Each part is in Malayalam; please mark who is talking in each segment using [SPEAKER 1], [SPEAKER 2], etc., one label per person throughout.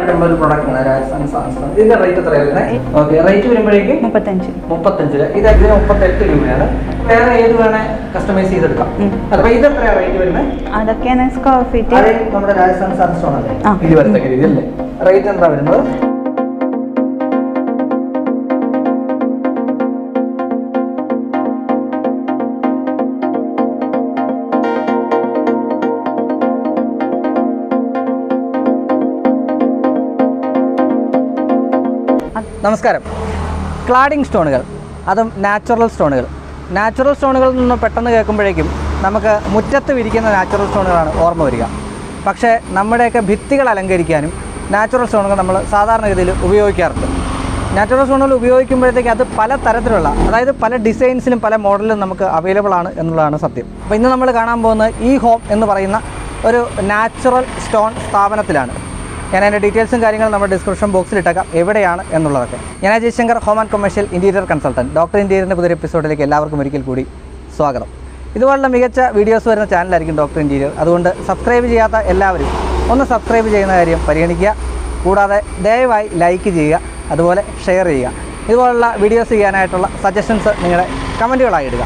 [SPEAKER 1] വരുമ്പോൾ ഒരു product ആണ് രാജസ്ഥാൻ സാംസൺ ഇതിന്റെ റേറ്റ് എത്ര വരുന്നത് ഓക്കെ റേറ്റ് വരുമ്പോഴേക്കും
[SPEAKER 2] മുപ്പത്തഞ്ച്
[SPEAKER 1] മുപ്പത്തഞ്ച് രൂപ ഇത് ഇതിന് മുപ്പത്തെട്ട് രൂപയാണ് വേറെ ഏത് വേണേ കസ്റ്റമൈസ് ചെയ്തെടുക്കാം
[SPEAKER 2] ഉം.
[SPEAKER 1] അപ്പൊ ഇത് എത്രയാണ് റേറ്റ് വരുന്നത്
[SPEAKER 2] അതൊക്കെയാണ് സ്ക്വയർ ഫീറ്റ്
[SPEAKER 1] അത് നമ്മുടെ രാജസ്ഥാൻ സാംസൺ അല്ലേ
[SPEAKER 2] ആ.
[SPEAKER 1] ഇരുപത്തൊക്കെ രീതി അല്ലേ റേറ്റ് എന്താ വരുന്നത് നമസ്കാരം ക്ലാഡിംഗ് സ്റ്റോണുകൾ അതും നാച്ചുറൽ സ്റ്റോണുകൾ നാച്ചുറൽ സ്റ്റോണുകളിൽ നിന്ന് പെട്ടെന്ന് കേൾക്കുമ്പോഴേക്കും നമുക്ക് മുറ്റത്ത് വിരിക്കുന്ന നാച്ചുറൽ സ്റ്റോണുകളാണ് ഓർമ്മ വരിക പക്ഷേ നമ്മുടെയൊക്കെ ഭിത്തികൾ അലങ്കരിക്കാനും നാച്ചുറൽ സ്റ്റോണുകൾ നമ്മൾ സാധാരണഗതിയിൽ ഉപയോഗിക്കാറുണ്ട് നാച്ചുറൽ സ്റ്റോണുകൾ ഉപയോഗിക്കുമ്പോഴത്തേക്ക് അത് പല തരത്തിലുള്ള അതായത് പല ഡിസൈൻസിലും പല മോഡലിലും നമുക്ക് അവൈലബിൾ ആണ് എന്നുള്ളതാണ് സത്യം അപ്പോൾ ഇന്ന് നമ്മൾ കാണാൻ പോകുന്നത് ഈ ഹോം എന്ന് പറയുന്ന ഒരു നാച്ചുറൽ സ്റ്റോൺ സ്ഥാപനത്തിലാണ് ഞാൻ അതിൻ്റെ ഡീറ്റെയിൽസും കാര്യങ്ങളും നമ്മുടെ ഡിസ്ക്രിപ്ഷൻ ബോക്സിൽ ഇട്ടേക്കാം എവിടെയാണ് എന്നുള്ളതൊക്കെ ഞാൻ Jayashankar home and commercial interior consultant doctor ഇൻറ്റീരിയറിൻ്റെ പുതിയ എപ്പിസോഡിലേക്ക് എല്ലാവർക്കും ഒരിക്കൽ കൂടി സ്വാഗതം ഇതുപോലുള്ള മികച്ച വീഡിയോസ് വരുന്ന ചാനലായിരിക്കും ഡോക്ടർ ഇൻറ്റീരിയർ അതുകൊണ്ട് സബ്സ്ക്രൈബ് ചെയ്യാത്ത എല്ലാവരും ഒന്ന് സബ്സ്ക്രൈബ് ചെയ്യുന്ന കാര്യം പരിഗണിക്കുക കൂടാതെ ദയവായി ലൈക്ക് ചെയ്യുക അതുപോലെ ഷെയർ ചെയ്യുക ഇതുപോലുള്ള വീഡിയോസ് ചെയ്യാനായിട്ടുള്ള സജഷൻസ് നിങ്ങളുടെ കമൻറ്റുകളായി ഇടുക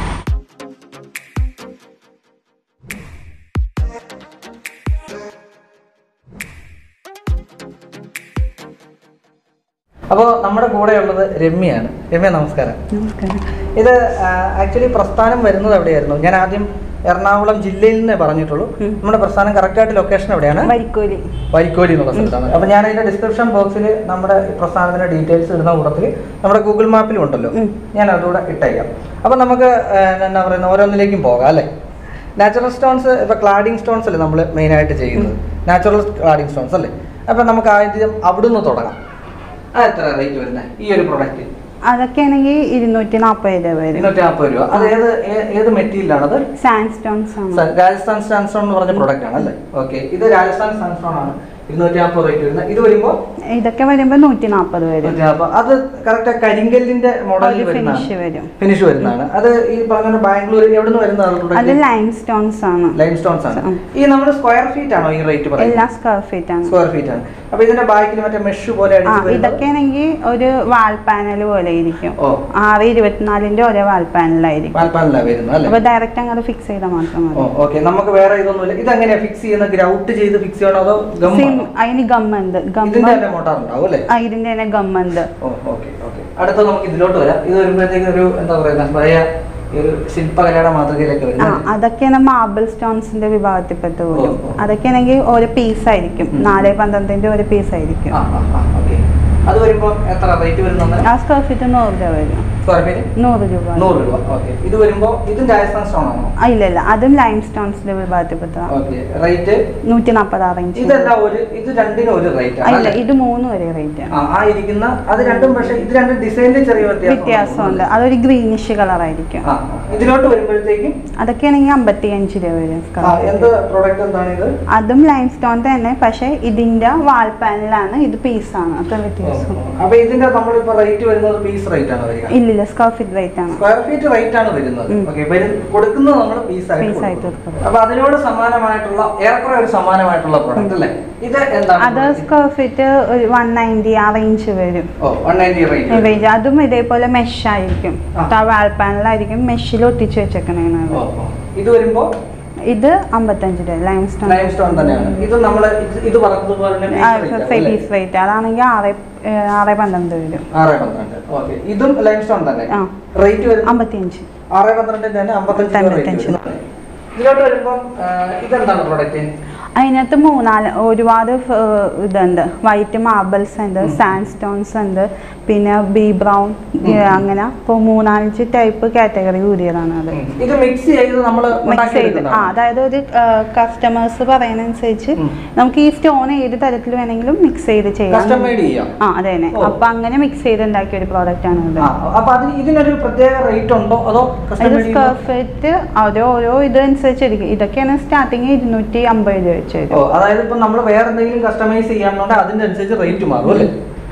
[SPEAKER 1] അപ്പോൾ നമ്മുടെ കൂടെയുള്ളത് രമ്യയാണ് രമ്യ നമസ്കാരം
[SPEAKER 2] നമസ്കാരം
[SPEAKER 1] ഇത് ആക്ച്വലി പ്രസ്ഥാനം വരുന്നത് എവിടെയായിരുന്നു ഞാൻ ആദ്യം എറണാകുളം ജില്ലയിൽ നിന്നേ പറഞ്ഞിട്ടുള്ളൂ
[SPEAKER 2] ഉം.
[SPEAKER 1] നമ്മുടെ പ്രസ്ഥാനം കറക്റ്റായിട്ട് ലൊക്കേഷൻ എവിടെയാണ്
[SPEAKER 2] വരിക്കോലി
[SPEAKER 1] വരിക്കോലി എന്നുള്ള സ്ഥലത്താണ് അപ്പോൾ ഞാൻ അതിന്റെ ഡിസ്ക്രിപ്ഷൻ ബോക്സിൽ നമ്മുടെ ഈ പ്രസ്ഥാനത്തിന്റെ ഡീറ്റെയിൽസ് ഇടുന്ന കൂട്ടത്തിൽ നമ്മുടെ ഗൂഗിൾ മാപ്പിലും ഉണ്ടല്ലോ
[SPEAKER 2] ഉം.
[SPEAKER 1] ഞാൻ അതുകൂടെ ഇട്ടേക്കാം അപ്പോൾ നമുക്ക് ആ, എന്നാ പറയുന്ന ഓരോന്നിലേക്കും പോകാം അല്ലേ നാച്ചുറൽ സ്റ്റോൺസ് ഇപ്പോൾ ക്ലാഡിംഗ് സ്റ്റോൺസ് അല്ലേ നമ്മൾ മെയിനായിട്ട് ചെയ്യുന്നത് നാച്ചുറൽ ക്ലാഡിംഗ് സ്റ്റോൺസ് അല്ലേ അപ്പോൾ നമുക്ക് ആദ്യം അവിടുന്ന് തുടങ്ങാം ആ എത്ര റേറ്റ് വരുന്നത് ഈ ഒരു പ്രൊഡക്റ്റ്
[SPEAKER 2] അതൊക്കെ ആണെങ്കിൽ ഇരുന്നൂറ്റി നാൽപ്പത് രൂപ വരും
[SPEAKER 1] ഇരുന്നൂറ്റി നാൽപ്പത് രൂപ അത് ഏത് ഏ- ഏത് മെറ്റീരിയലാണത്
[SPEAKER 2] സാൻഡ് സ്റ്റോൺസ് ആണ്
[SPEAKER 1] സ- രാജസ്ഥാൻ സാൻസ്റ്റോൺ എന്ന് പറഞ്ഞ പ്രൊഡക്റ്റ് ആണ് അല്ലേ ഓക്കെ ഇത് രാജസ്ഥാൻ സാൻസ്റ്റോൺ ആണ് ഇരുന്നൂറ്റി നാൽപ്പത് റേറ്റ് വരുന്നത് ഇത് വരുമ്പോൾ
[SPEAKER 2] ഇതൊക്കെ വരുമ്പോൾ നൂറ്റി നാൽപ്പത് വരും
[SPEAKER 1] അത് കറക്റ്റ് കരിങ്കല്ലിന്റെ മോഡലിൽ
[SPEAKER 2] ഒരു
[SPEAKER 1] വരുന്നതാണ്
[SPEAKER 2] ഫിനിഷ് വരും
[SPEAKER 1] ഫിനിഷ് വരുന്നതാണ് അത് ഈ പറഞ്ഞ ബാംഗ്ലൂർ എവിടെ നിന്ന് വരുന്നതാണ്
[SPEAKER 2] അത്
[SPEAKER 1] പ്രൊഡക്റ്റ്
[SPEAKER 2] ലൈം സ്റ്റോൺസ് ആണ്
[SPEAKER 1] ലൈം സ്റ്റോൺസ് ആണ്
[SPEAKER 2] ഉം.
[SPEAKER 1] ഈ നമ്മുടെ സ്ക്വയർ ഫീറ്റ് ആണോ ഈ റേറ്റ് പറയുന്നത്
[SPEAKER 2] എല്ലാ സ്ക്വയർ ഫീറ്റ് ആണ്
[SPEAKER 1] സ്ക്വയർ ഫീറ്റ് ആണ് അപ്പൊ ഇതിന്റെ ബാക്കിൽ മറ്റേ മെഷ് പോലെ
[SPEAKER 2] ആ
[SPEAKER 1] അടിച്ച് വരുന്നത്
[SPEAKER 2] ഇതൊക്കെ ആണെങ്കിൽ ഒരു വാൾ പാനൽ പോലെ ഇരിക്കും
[SPEAKER 1] ഓ
[SPEAKER 2] ആറ് ഇരുപത്തിനാലിന്റെ ഒരേ വാൾ പാനലായിരിക്കും
[SPEAKER 1] പാൽപ്പാനല്ല വരുന്നത് അല്ലേ
[SPEAKER 2] അപ്പൊ ഡയറക്റ്റ് അങ്ങോട്ട് ഫിക്സ് ചെയ്താൽ മാത്രം മതി
[SPEAKER 1] ഓക്കെ നമുക്ക് വേറെ ഇതൊന്നുമില്ല ഇത് എങ്ങനെയാ ഫിക്സ് ചെയ്യുന്ന ഗ്രൗട്ട് ചെയ്ത് ഫിക്സ് ചെയ്യണോ അതോ ഗം
[SPEAKER 2] സിം അതിന് ഗമ്മുണ്ട് ഗമ്മ
[SPEAKER 1] ഇതിന്റെ തന്നെ മോട്ടാർ ഉണ്ടാവും അല്ലേ
[SPEAKER 2] ആ ഇതിന്റെ തന്നെ ഗമ്മുണ്ട്
[SPEAKER 1] ഓ ഓക്കെ ഓക്കെ അടുത്ത നമുക്ക് ഇതിലോട്ട് വരാം ഇത് വരുമ്പോഴത്തേക്ക് ഒരു എന്താ പറയുക പഴയ ഈ ഒരു ശില്പകലയുടെ മാതൃകയിലേക്ക്
[SPEAKER 2] ആ
[SPEAKER 1] വരുന്നത്
[SPEAKER 2] അതൊക്കെയാണ് മാർബിൾ സ്റ്റോൺസിന്റെ വിഭാഗത്തിൽപ്പെട്ട പോലും
[SPEAKER 1] ഓ, ഓ.
[SPEAKER 2] അതൊക്കെയാണെങ്കിൽ ഒരു പീസ് ആയിരിക്കും
[SPEAKER 1] ഉം.
[SPEAKER 2] നാല് പന്ത്രണ്ടിന്റെ ഒരു പീസ് ആയിരിക്കും
[SPEAKER 1] ആ ആ ആ ഓക്കെ അത് വരുമ്പോൾ എത്ര റേറ്റ് വരുന്നത്
[SPEAKER 2] ആ സ്ക്വയർ ഫീറ്റ് നൂറ് രൂപ വരും
[SPEAKER 1] സ്ക്വയർ ഫീറ്റ്
[SPEAKER 2] നൂറ് രൂപ
[SPEAKER 1] നൂറ് രൂപ ഓക്കെ ഇത് വരുമ്പോൾ ഇതും രാജസ്ഥാൻ സ്റ്റോൺ ആണോ
[SPEAKER 2] ആ, ഇല്ല ഇല്ല അതും ലൈം സ്റ്റോൺസിന്റെ വിഭാഗത്തിൽപ്പെട്ടതാണ്
[SPEAKER 1] ഓക്കെ റേറ്റ്
[SPEAKER 2] നൂറ്റി നാൽപ്പത് അറേഞ്ച്
[SPEAKER 1] ഇതെല്ലാം ഒരു ഇത് രണ്ടിനും ഒരു റേറ്റ് ആണ്
[SPEAKER 2] ഇല്ല
[SPEAKER 1] അല്ലേ?
[SPEAKER 2] ഇത് മൂന്നും ഒരേ റേറ്റ് ആണ്
[SPEAKER 1] ആ ആ ഇരിക്കുന്ന അത് രണ്ടും പക്ഷേ ഇത് രണ്ടും ഡിസൈനിൽ ചെറിയ വ്യത്യാസം
[SPEAKER 2] വ്യത്യാസമുണ്ട് അതൊരു ഗ്രീനിഷ് കളർ ആയിരിക്കും
[SPEAKER 1] ആ ആ. ഇതിലോട്ട് വരുമ്പോഴത്തേക്കും
[SPEAKER 2] അതൊക്കെയാണെങ്കിൽ അമ്പത്തി അഞ്ച് രൂപ വരും
[SPEAKER 1] ആ
[SPEAKER 2] square feet.
[SPEAKER 1] എന്ത് പ്രോഡക്റ്റ് എന്താണ് ഇത്
[SPEAKER 2] അതും ലൈം സ്റ്റോൺ തന്നെ പക്ഷേ ഇതിന്റെ വാൾ പാനലാണ് ഇത് പീസാണ് അത്ര വ്യത്യാസം
[SPEAKER 1] അപ്പൊ ഇതിന്റെ നമ്മളിപ്പോ റേറ്റ് വരുന്നത് പീസ് റേറ്റ് ആണ് വരിക
[SPEAKER 2] ഇല്ലില്ല സ്ക്വയർ ഫീറ്റ് റേറ്റ് ആണ്
[SPEAKER 1] സ്ക്വയർ ഫീറ്റ് റേറ്റ് ആണ് വരുന്നത്
[SPEAKER 2] ഉം.
[SPEAKER 1] ഓക്കെ കൊടുക്കുന്നത് നമ്മൾ പീസ് ആയിട്ട്
[SPEAKER 2] Piece ആയിട്ട്
[SPEAKER 1] കൊടുക്കും.
[SPEAKER 2] കൊടുക്കും.
[SPEAKER 1] അപ്പൊ അതിനോട് സമാനമായിട്ടുള്ള ഏറെക്കുറെ ഒരു സമാനമായിട്ടുള്ള പ്രോഡക്റ്റ് അല്ലേ ഇത് എന്താണ്
[SPEAKER 2] അത് സ്ക്വയർ ഫീറ്റ് ഒരു വൺ നയൻറ്റി ആ റേഞ്ച് വരും
[SPEAKER 1] ഓ വൺ നയൻറ്റി റേറ്റ്
[SPEAKER 2] റേഞ്ച് അതും ഇതേപോലെ മെഷ് ആയിരിക്കും
[SPEAKER 1] ആ.
[SPEAKER 2] വാൾ പാനലായിരിക്കും മെഷിൽ ഒട്ടിച്ച് വെച്ചേക്കണേണ്
[SPEAKER 1] ഓ ഓ. ഇത് വരുമ്പോ
[SPEAKER 2] ഇത് അമ്പത്തഞ്ച് രൂപ ലൈം സ്റ്റോൺ
[SPEAKER 1] ലൈം സ്റ്റോൺ തന്നെയാണ് ഇത് നമ്മൾ ഇത് പറഞ്ഞതുപോലെ തന്നെ piece rate ആണ്, അല്ലേ?
[SPEAKER 2] പീസ് റേറ്റ് അതാണെങ്കിൽ ആറ് ഏഹ് ആറ് പന്ത്രണ്ട് വരും
[SPEAKER 1] ആറ് പന്ത്രണ്ട് ഓക്കെ ഇതും ലൈം സ്റ്റോൺ തന്നെ
[SPEAKER 2] ആ.
[SPEAKER 1] റേറ്റ് വരുന്നത്
[SPEAKER 2] അമ്പത്തിയഞ്ച്
[SPEAKER 1] ആറ് പന്ത്രണ്ടിന്റെ തന്നെ അമ്പത്തഞ്ച് രൂപ rate
[SPEAKER 2] അമ്പത്തഞ്ച്.
[SPEAKER 1] വരുന്നത്. ഇതിലോട്ട് വരുമ്പോൾ ഇതെന്താണ് പ്രോഡക്റ്റ്
[SPEAKER 2] അതിനകത്ത് മൂന്നാല് ഒരുപാട് ഫ്- ഇതുണ്ട് വൈറ്റ് മാർബിൾസ് ഉണ്ട് സാൻഡ് സ്റ്റോൺസ് ഉണ്ട് പിന്നെ ബി ബ്രൗൺ അങ്ങനെ ഇപ്പോൾ മൂന്നാലഞ്ച് ടൈപ്പ് കാറ്റഗറി കൂടിയതാണ് അത്
[SPEAKER 1] ഇത് മിക്സ് ചെയ്ത് നമ്മൾ
[SPEAKER 2] മിക്സ് ചെയ്ത് ആ അതായത് ഒരു കസ്റ്റമേഴ്സ് പറയുന്നതനുസരിച്ച്
[SPEAKER 1] ഉം.
[SPEAKER 2] നമുക്ക് ഈ സ്റ്റോൺ ഏത് തരത്തിൽ വേണമെങ്കിലും മിക്സ് ചെയ്ത് ചെയ്യാം
[SPEAKER 1] കസ്റ്റം മെയ്ഡ് ചെയ്യാം
[SPEAKER 2] ആ അതെ തന്നെ
[SPEAKER 1] ഓ.
[SPEAKER 2] അപ്പൊ അങ്ങനെ മിക്സ് ചെയ്ത് ഉണ്ടാക്കിയ ഒരു പ്രോഡക്റ്റ് ആണ് ഇത്
[SPEAKER 1] ആ, അപ്പൊ അതിന് ഇതിനൊരു പ്രത്യേക റേറ്റ് ഉണ്ടോ അതോ കസ്റ്റം
[SPEAKER 2] ഇത് സ്ക്വയർ ഫീറ്റ് ഓരോ ഓരോ ഇതനുസരിച്ചിരിക്കും ഇതൊക്കെയാണ് സ്റ്റാർട്ടിങ് ഇരുന്നൂറ്റി അമ്പത് രൂപ വെച്ച്
[SPEAKER 1] ഓ
[SPEAKER 2] വരും
[SPEAKER 1] അതായത് ഇപ്പൊ നമ്മൾ വേറെ എന്തെങ്കിലും കസ്റ്റമൈസ് ചെയ്യാന്നുണ്ടെങ്കിൽ അതിന്റെ അനുസരിച്ച് റേറ്റ് മാറും അല്ലേ ഓക്കെ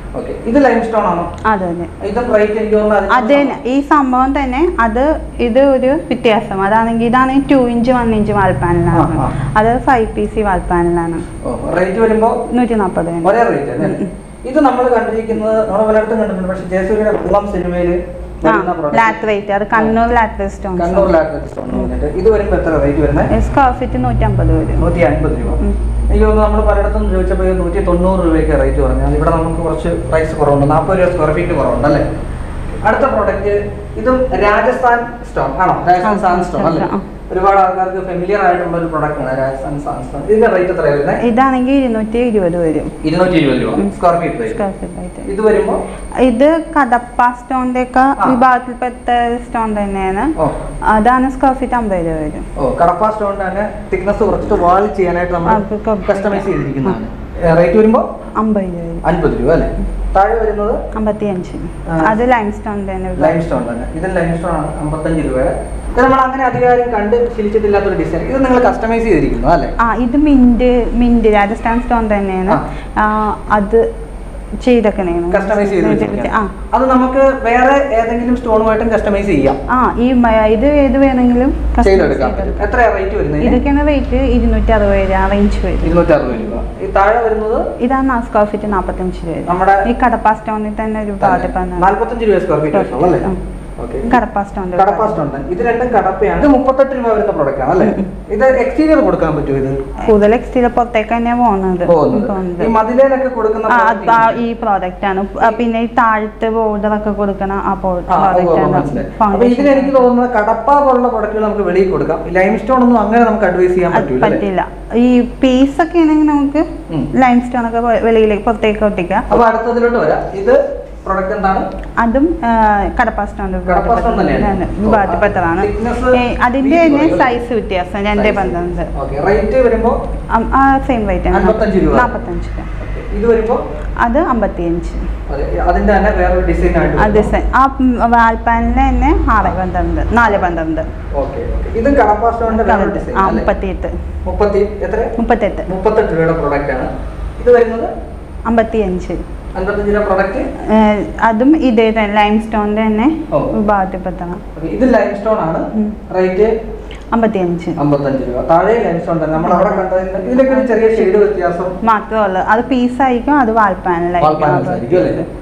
[SPEAKER 1] ഇത് ലൈം സ്റ്റോൺ ആണോ
[SPEAKER 2] അതെ അതെ
[SPEAKER 1] ഇതും റേറ്റ് എനിക്ക് തോന്നുന്നു
[SPEAKER 2] അത് തന്നെ ഈ സംഭവം തന്നെ അത് ഇത് ഒരു വ്യത്യാസം അതാണെങ്കിൽ ഇതാണെങ്കിൽ two inch one inch wall പാനലാണ്
[SPEAKER 1] ആ, ആ.
[SPEAKER 2] അത് ഫൈവ് പി സി വാൾ പാനലാണ്
[SPEAKER 1] റേറ്റ് വരുമ്പോ
[SPEAKER 2] നൂറ്റി നാൽപ്പത്
[SPEAKER 1] ഒരേ റേറ്റ് അല്ലേ ഇത് നമ്മൾ കണ്ടിരിക്കുന്നത് നമ്മൾ പലയിടത്തും കണ്ടിട്ടുണ്ട് പക്ഷേ ജയസൂര്യയുടെ കുളം സിനിമയിൽ
[SPEAKER 2] ആ
[SPEAKER 1] വരുന്ന product.
[SPEAKER 2] ലാത്രേറ്റ് അത് കണ്ണൂർ ലാത്ര സ്റ്റോൺസ്
[SPEAKER 1] കണ്ണൂർ ലാറ്ററൽ സ്റ്റോൺ പറഞ്ഞിട്ട് ഇത് വരുമ്പോൾ എത്ര റേറ്റ് വരുന്നത്
[SPEAKER 2] സ്ക്വയർ ഫീറ്റ് നൂറ്റമ്പത് വരും
[SPEAKER 1] നൂറ്റി അൻപത് രൂപ
[SPEAKER 2] ഉം.
[SPEAKER 1] എനിക്ക് തോന്നുന്നു നമ്മൾ പലയിടത്തും ചോദിച്ചപ്പോൾ നൂറ്റി തൊണ്ണൂറ് രൂപയ്ക്ക് റേറ്റ് പറഞ്ഞു ഇവിടെ നമുക്ക് കുറച്ച് പ്രൈസ് കുറവുണ്ട് നാൽപ്പത് രൂപ സ്ക്വയർ ഫീറ്റ് കുറവുണ്ട് അല്ലേ അടുത്ത പ്രോഡക്റ്റ് ഇതും രാജസ്ഥാൻ സ്റ്റോൺ ആണോ രാജസ്ഥാൻ സാൻ സ്റ്റോൺ അല്ലേ
[SPEAKER 2] ആ.
[SPEAKER 1] ഒരുപാട് ആൾക്കാർക്ക് ഫെമിലിയർ ആയിട്ടുള്ള ഒരു പ്രോഡക്റ്റ് ആണ് രാജസ്ഥാൻ സാൻ സ്റ്റോൺ ഇതിന്റെ റേറ്റ് എത്ര വരുന്നത്
[SPEAKER 2] ഇതാണെങ്കിൽ ഇരുന്നൂറ്റി ഇരുപത് വരും
[SPEAKER 1] ഇരുന്നൂറ്റി ഇരുപത് രൂപ square feet rate
[SPEAKER 2] square feet ആയിട്ട്
[SPEAKER 1] ഇത് വരുമ്പോൾ
[SPEAKER 2] ഇത് കടപ്പ സ്റ്റോണിന്റെ ഒക്കെ
[SPEAKER 1] ആ.
[SPEAKER 2] വിഭാഗത്തിൽപ്പെട്ട സ്റ്റോൺ തന്നെയാണ്
[SPEAKER 1] ഓ
[SPEAKER 2] അതാണ് സ്ക്വയർ ഫീറ്റ് അമ്പത് രൂപ വരും
[SPEAKER 1] ഓ കടപ്പ സ്റ്റോണിന്റെ തന്നെ തിക്നെസ് കുറച്ചിട്ട് വാൾ ചെയ്യാനായിട്ട് നമ്മൾ
[SPEAKER 2] അത് ക-
[SPEAKER 1] കസ്റ്റമൈസ് ചെയ്തിരിക്കുന്നതാണ് റേറ്റ് വരുമ്പോൾ
[SPEAKER 2] അമ്പത് രൂപ വരും
[SPEAKER 1] അൻപത് രൂപ അല്ലേ താഴെ വരുന്നത്
[SPEAKER 2] അമ്പത്തി അഞ്ച്
[SPEAKER 1] ആ.
[SPEAKER 2] അത് ലൈം സ്റ്റോൺ തന്നെ
[SPEAKER 1] ലൈം സ്റ്റോൺ തന്നെ ഇത് ലൈം സ്റ്റോൺ ആണ് അമ്പത്തഞ്ച് രൂപയുടെ ഇത് നമ്മൾ അങ്ങനെ അധികാരം കണ്ട് ശീലിച്ചിട്ടില്ലാത്തൊരു ഡിസൈൻ ഇത് നിങ്ങൾ കസ്റ്റമൈസ് ചെയ്തിരിക്കുന്നു അല്ലേ
[SPEAKER 2] ആ ഇത് മിന്റ് മിന്റ് രാജസ്ഥാൻ സ്റ്റോൺ തന്നെയാണ് ആ, അത് ചെയ്തേക്കണേണ്
[SPEAKER 1] കസ്റ്റമൈസ് ചെയ്ത്
[SPEAKER 2] ആ
[SPEAKER 1] വെച്ചിരിക്കുകയാണ്. അത് നമുക്ക് വേറെ ഏതെങ്കിലും സ്റ്റോണുമായിട്ടും കസ്റ്റമൈസ് ചെയ്യാം
[SPEAKER 2] ആ ഈ മ- ഇത് ഏത് വേണമെങ്കിലും customize
[SPEAKER 1] ചെയ്തെടുക്കാം
[SPEAKER 2] ചെയ്തെടുക്കാം.
[SPEAKER 1] എത്രയാ റേറ്റ് വരുന്നത്
[SPEAKER 2] ഇതൊക്കെയാണ് റേറ്റ് ഇരുന്നൂറ്റി അറുപത് രൂപ ആ റേഞ്ച് വരും
[SPEAKER 1] ഇരുന്നൂറ്റി അറുപത് രൂപ ഈ താഴെ വരുന്നത്
[SPEAKER 2] ഇതാണ് സ്ക്വയർ ഫീറ്റ് നാൽപ്പത്തഞ്ച് രൂപ വരും.
[SPEAKER 1] നമ്മുടെ
[SPEAKER 2] ഈ കടപ്പ സ്റ്റോണിൽ തന്നെ ഒരു പാട്ട് പറഞ്ഞ
[SPEAKER 1] നാല്പത്തഞ്ച് രൂപ സ്ക്വയർ ഫീറ്റ് വരുന്നുള്ളൂ അല്ലേ
[SPEAKER 2] ഉം.
[SPEAKER 1] ഓക്കെ
[SPEAKER 2] കടപ്പ സ്റ്റോണിൽ
[SPEAKER 1] കടപ്പ സ്റ്റോൺ ഇത് രണ്ടും കടപ്പയാണ് ഇത് മുപ്പത്തെട്ട് രൂപ വരുന്ന പ്രോഡക്റ്റ് ആണ് അല്ലേ ഇത് എക്സ്റ്റീരിയർ കൊടുക്കാൻ പറ്റുമോ ഇത്
[SPEAKER 2] കൂടുതൽ എക്സ്റ്റീരിയർ പുറത്തേക്ക് തന്നെയാണ് പോകുന്നത്
[SPEAKER 1] പോകുന്നത്
[SPEAKER 2] പോകുന്നത്.
[SPEAKER 1] ഈ മതിലേലൊക്കെ കൊടുക്കുന്ന
[SPEAKER 2] ആ
[SPEAKER 1] product
[SPEAKER 2] അത് ആ ഈ പ്രോഡക്റ്റ് ആണ് ആ, പിന്നെ ഈ താഴത്തെ ബോർഡർ ഒക്കെ കൊടുക്കണ ആ
[SPEAKER 1] ആ, ഉവ്വ്
[SPEAKER 2] പ്രോഡക്റ്റ്
[SPEAKER 1] ഉവ്വ്
[SPEAKER 2] ആണ്
[SPEAKER 1] മനസ്സിലായി. അപ്പൊ ഇതിൽ എനിക്ക് തോന്നുന്നത് കടപ്പ പോലുള്ള പ്രൊഡക്റ്റുകൾ നമുക്ക് വെളിയിൽ കൊടുക്കാം ലൈം സ്റ്റോൺ ഒന്നും അങ്ങനെ നമുക്ക് അഡ്വൈസ് ചെയ്യാൻ
[SPEAKER 2] അത്
[SPEAKER 1] പറ്റൂല അല്ലേ?
[SPEAKER 2] പറ്റില്ല ഈ പീസ് ഒക്കെ ആണെങ്കിൽ നമുക്ക്
[SPEAKER 1] ഉം.
[SPEAKER 2] ലൈം സ്റ്റോൺ ഒക്കെ വെ- വെളിയിലേക്ക് പുറത്തേക്ക് ഒട്ടിക്കാം
[SPEAKER 1] അപ്പൊ അടുത്തതിലോട്ട് വരാം ഇത് പ്രൊഡക്റ്റ് എന്താണ്
[SPEAKER 2] അതും ആ, കടപ്പ സ്റ്റോൺ
[SPEAKER 1] കടപ്പ stone തന്നെയാണ്?
[SPEAKER 2] വിഭാഗത്തിൽപ്പെട്ടതാണ്
[SPEAKER 1] Thickness
[SPEAKER 2] ഏ, അതിന്റെ
[SPEAKER 1] വീതി
[SPEAKER 2] തന്നെ
[SPEAKER 1] കുറയും.
[SPEAKER 2] സൈസ് വ്യത്യാസം രണ്ടേ പന്ത്രണ്ട്
[SPEAKER 1] ഓക്കെ റേറ്റ് വരുമ്പോ
[SPEAKER 2] അം- ആ സെയിം റേറ്റ് ആണ്
[SPEAKER 1] അൻപത്തഞ്ച് രൂപ.
[SPEAKER 2] നാൽപ്പത്തഞ്ച് രൂപ
[SPEAKER 1] ഇത് വരുമ്പോ
[SPEAKER 2] അത് അമ്പത്തിയഞ്ച്
[SPEAKER 1] അതെ, അതിന്റെ തന്നെ വേറൊരു ഡിസൈൻ ആയിട്ട്
[SPEAKER 2] അത് സെ- ആ വാൽപ്പാനിൽ തന്നെ ആറ് പന്ത്രണ്ട് നാല് പന്ത്രണ്ട്
[SPEAKER 1] ഓക്കെ ഇതും കടപ്പ സ്റ്റോണിന്റെ വേറൊരു ഡിസൈൻ
[SPEAKER 2] ആ മുപ്പത്തിയെട്ട്
[SPEAKER 1] മുപ്പത്തി എത്ര
[SPEAKER 2] മുപ്പത്തെട്ട്
[SPEAKER 1] മുപ്പത്തെട്ട് രൂപയുടെ പ്രൊഡക്റ്റ് ആണ് ഇത് വരുന്നത്
[SPEAKER 2] അമ്പത്തിയഞ്ച്
[SPEAKER 1] അൻപത്തഞ്ച് രൂപ പ്രൊഡക്റ്റ്
[SPEAKER 2] ഏഹ് അതും ഇതേ തന്നെ ലൈം സ്റ്റോണിന്റെ തന്നെ
[SPEAKER 1] ഓ.
[SPEAKER 2] വിഭാഗത്തിൽപ്പെട്ടതാണ്
[SPEAKER 1] ഇത് ലൈം സ്റ്റോൺ ആണ്
[SPEAKER 2] ഉം.
[SPEAKER 1] റേറ്റ്
[SPEAKER 2] അമ്പത്തിയഞ്ച്
[SPEAKER 1] അമ്പത്തഞ്ച് രൂപ താഴെ ലൈം സ്റ്റോൺ തന്നെ നമ്മൾ അവിടെ കണ്ടതിന്റെ ഇതിലൊക്കെ ഒരു ചെറിയ ഷെയ്ഡ് വ്യത്യാസം
[SPEAKER 2] മാത്രമല്ല അത് പീസായിരിക്കും അത്
[SPEAKER 1] വാൾപ്പാനൽസ് ആയിരിക്കും അല്ലേ
[SPEAKER 2] വാൽപ്പാനലായിരിക്കും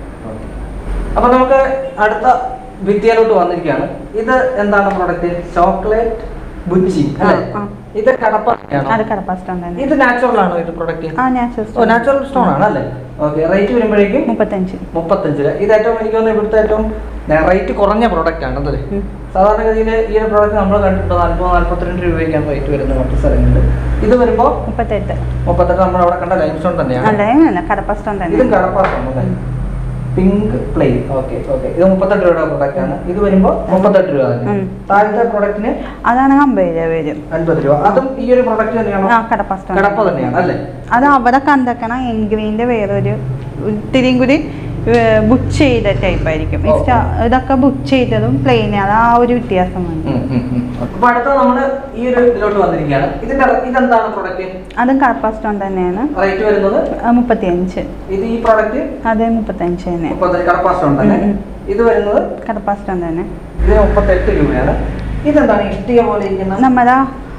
[SPEAKER 1] അപ്പൊ നമുക്ക് അടുത്ത ഭിത്തിയിലോട്ട് വന്നിരിക്കുകയാണ് ഇത് എന്താണ് പ്രോഡക്റ്റ് ചോക്ലേറ്റ് ബുച്ചി അല്ലേ
[SPEAKER 2] ആ, ആ.
[SPEAKER 1] ഇത് കടപ്പ
[SPEAKER 2] അത് കടപ്പ സ്റ്റോൺ തന്നെ
[SPEAKER 1] ഇത് നാച്ചുറൽ ആണോ ഇത് പ്രോഡക്റ്റ്
[SPEAKER 2] ആ നാച്ചുറൽ
[SPEAKER 1] ഓ നാച്ചുറൽ സ്റ്റോൺ ആണ് അല്ലേ ഓക്കെ റേറ്റ് വരുമ്പോഴേക്കും
[SPEAKER 2] മുപ്പത്തഞ്ച്
[SPEAKER 1] മുപ്പത്തഞ്ച് രൂപ ഇത് ഏറ്റവും എനിക്ക് തോന്നുന്നു ഇവിടുത്തെ ഏറ്റവും റേറ്റ് കുറഞ്ഞ പ്രോഡക്റ്റ് ആണ് അതല്ലേ
[SPEAKER 2] ഉം.
[SPEAKER 1] സാധാരണഗതിയിൽ ഈ ഒരു പ്രോഡക്റ്റ് നമ്മൾ കണ്ടിട്ടുണ്ട് നാൽപ്പത് നാൽപ്പത്തിരണ്ട് രൂപയ്ക്കാണ് റേറ്റ് വരുന്നത് മറ്റു സ്ഥലങ്ങളിൽ ഇത് വരുമ്പോൾ
[SPEAKER 2] മുപ്പത്തെട്ട്
[SPEAKER 1] മുപ്പത്തെട്ട് നമ്മൾ അവിടെ കണ്ട ലൈം സ്റ്റോൺ തന്നെയാണ്
[SPEAKER 2] അല്ല അല്ല കടപ്പ സ്റ്റോൺ
[SPEAKER 1] ഇതും
[SPEAKER 2] തന്നെ
[SPEAKER 1] കടപ്പാണ് പിങ്ക് പ്ലെയിൻ ഓക്കെ ഓക്കെ ഇത് മുപ്പത്തെട്ട് രൂപയുടെ പ്രൊഡക്റ്റ് ആണ് ഇത് വരുമ്പോൾ മുപ്പത്തെട്ട് രൂപ തന്നെ
[SPEAKER 2] ഉം.
[SPEAKER 1] താഴത്തെ പ്രൊഡക്റ്റിന്
[SPEAKER 2] അതാണ് അമ്പത് രൂപ വരും
[SPEAKER 1] അൻപത് രൂപ അതും ഈ ഒരു പ്രൊഡക്റ്റ് തന്നെയാണോ
[SPEAKER 2] ആ കടപ്പ സ്റ്റോൺ
[SPEAKER 1] കടപ്പ തന്നെയാണ് അല്ലേ
[SPEAKER 2] അത് അവിടെ കണ്ടേക്കണ എൻഗ്രീൻ്റെ വേറൊരു ഇത്തിരിയും കൂടി ബുക്ക് ചെയ്ത ടൈപ്പ് ആയിരിക്കും
[SPEAKER 1] ഓ,
[SPEAKER 2] Extra ഇതൊക്കെ ബുക്ക് ചെയ്തതും പ്ലെയിൻ അത് ആ ഒരു വ്യത്യാസം വന്നു
[SPEAKER 1] അപ്പൊ അടുത്ത നമ്മള് ഈ ഒരു ഇതിലോട്ട് വന്നിരിക്കുകയാണ് ഇതിന്റെ ഇതെന്താണ് പ്രൊഡക്റ്റ്
[SPEAKER 2] അതും കടപ്പ സ്റ്റോൺ തന്നെയാണ്
[SPEAKER 1] റേറ്റ് വരുന്നത്
[SPEAKER 2] ആ, മുപ്പത്തിയഞ്ച്
[SPEAKER 1] ഇത് ഈ പ്രോഡക്റ്റ്
[SPEAKER 2] അത് മുപ്പത്തഞ്ച് തന്നെ
[SPEAKER 1] മുപ്പത്തഞ്ച് കടപ്പാസ്റ്റോൺ തന്നെ
[SPEAKER 2] ഉം, ഉം.
[SPEAKER 1] ഇത് വരുന്നത്
[SPEAKER 2] കടപ്പ സ്റ്റോൺ തന്നെ
[SPEAKER 1] ഇത് മുപ്പത്തെട്ട് രൂപയാണ് ഇതെന്താണ് ഇഷ്ടിക പോലെ ഇരിക്കുന്ന
[SPEAKER 2] നമ്മുടെ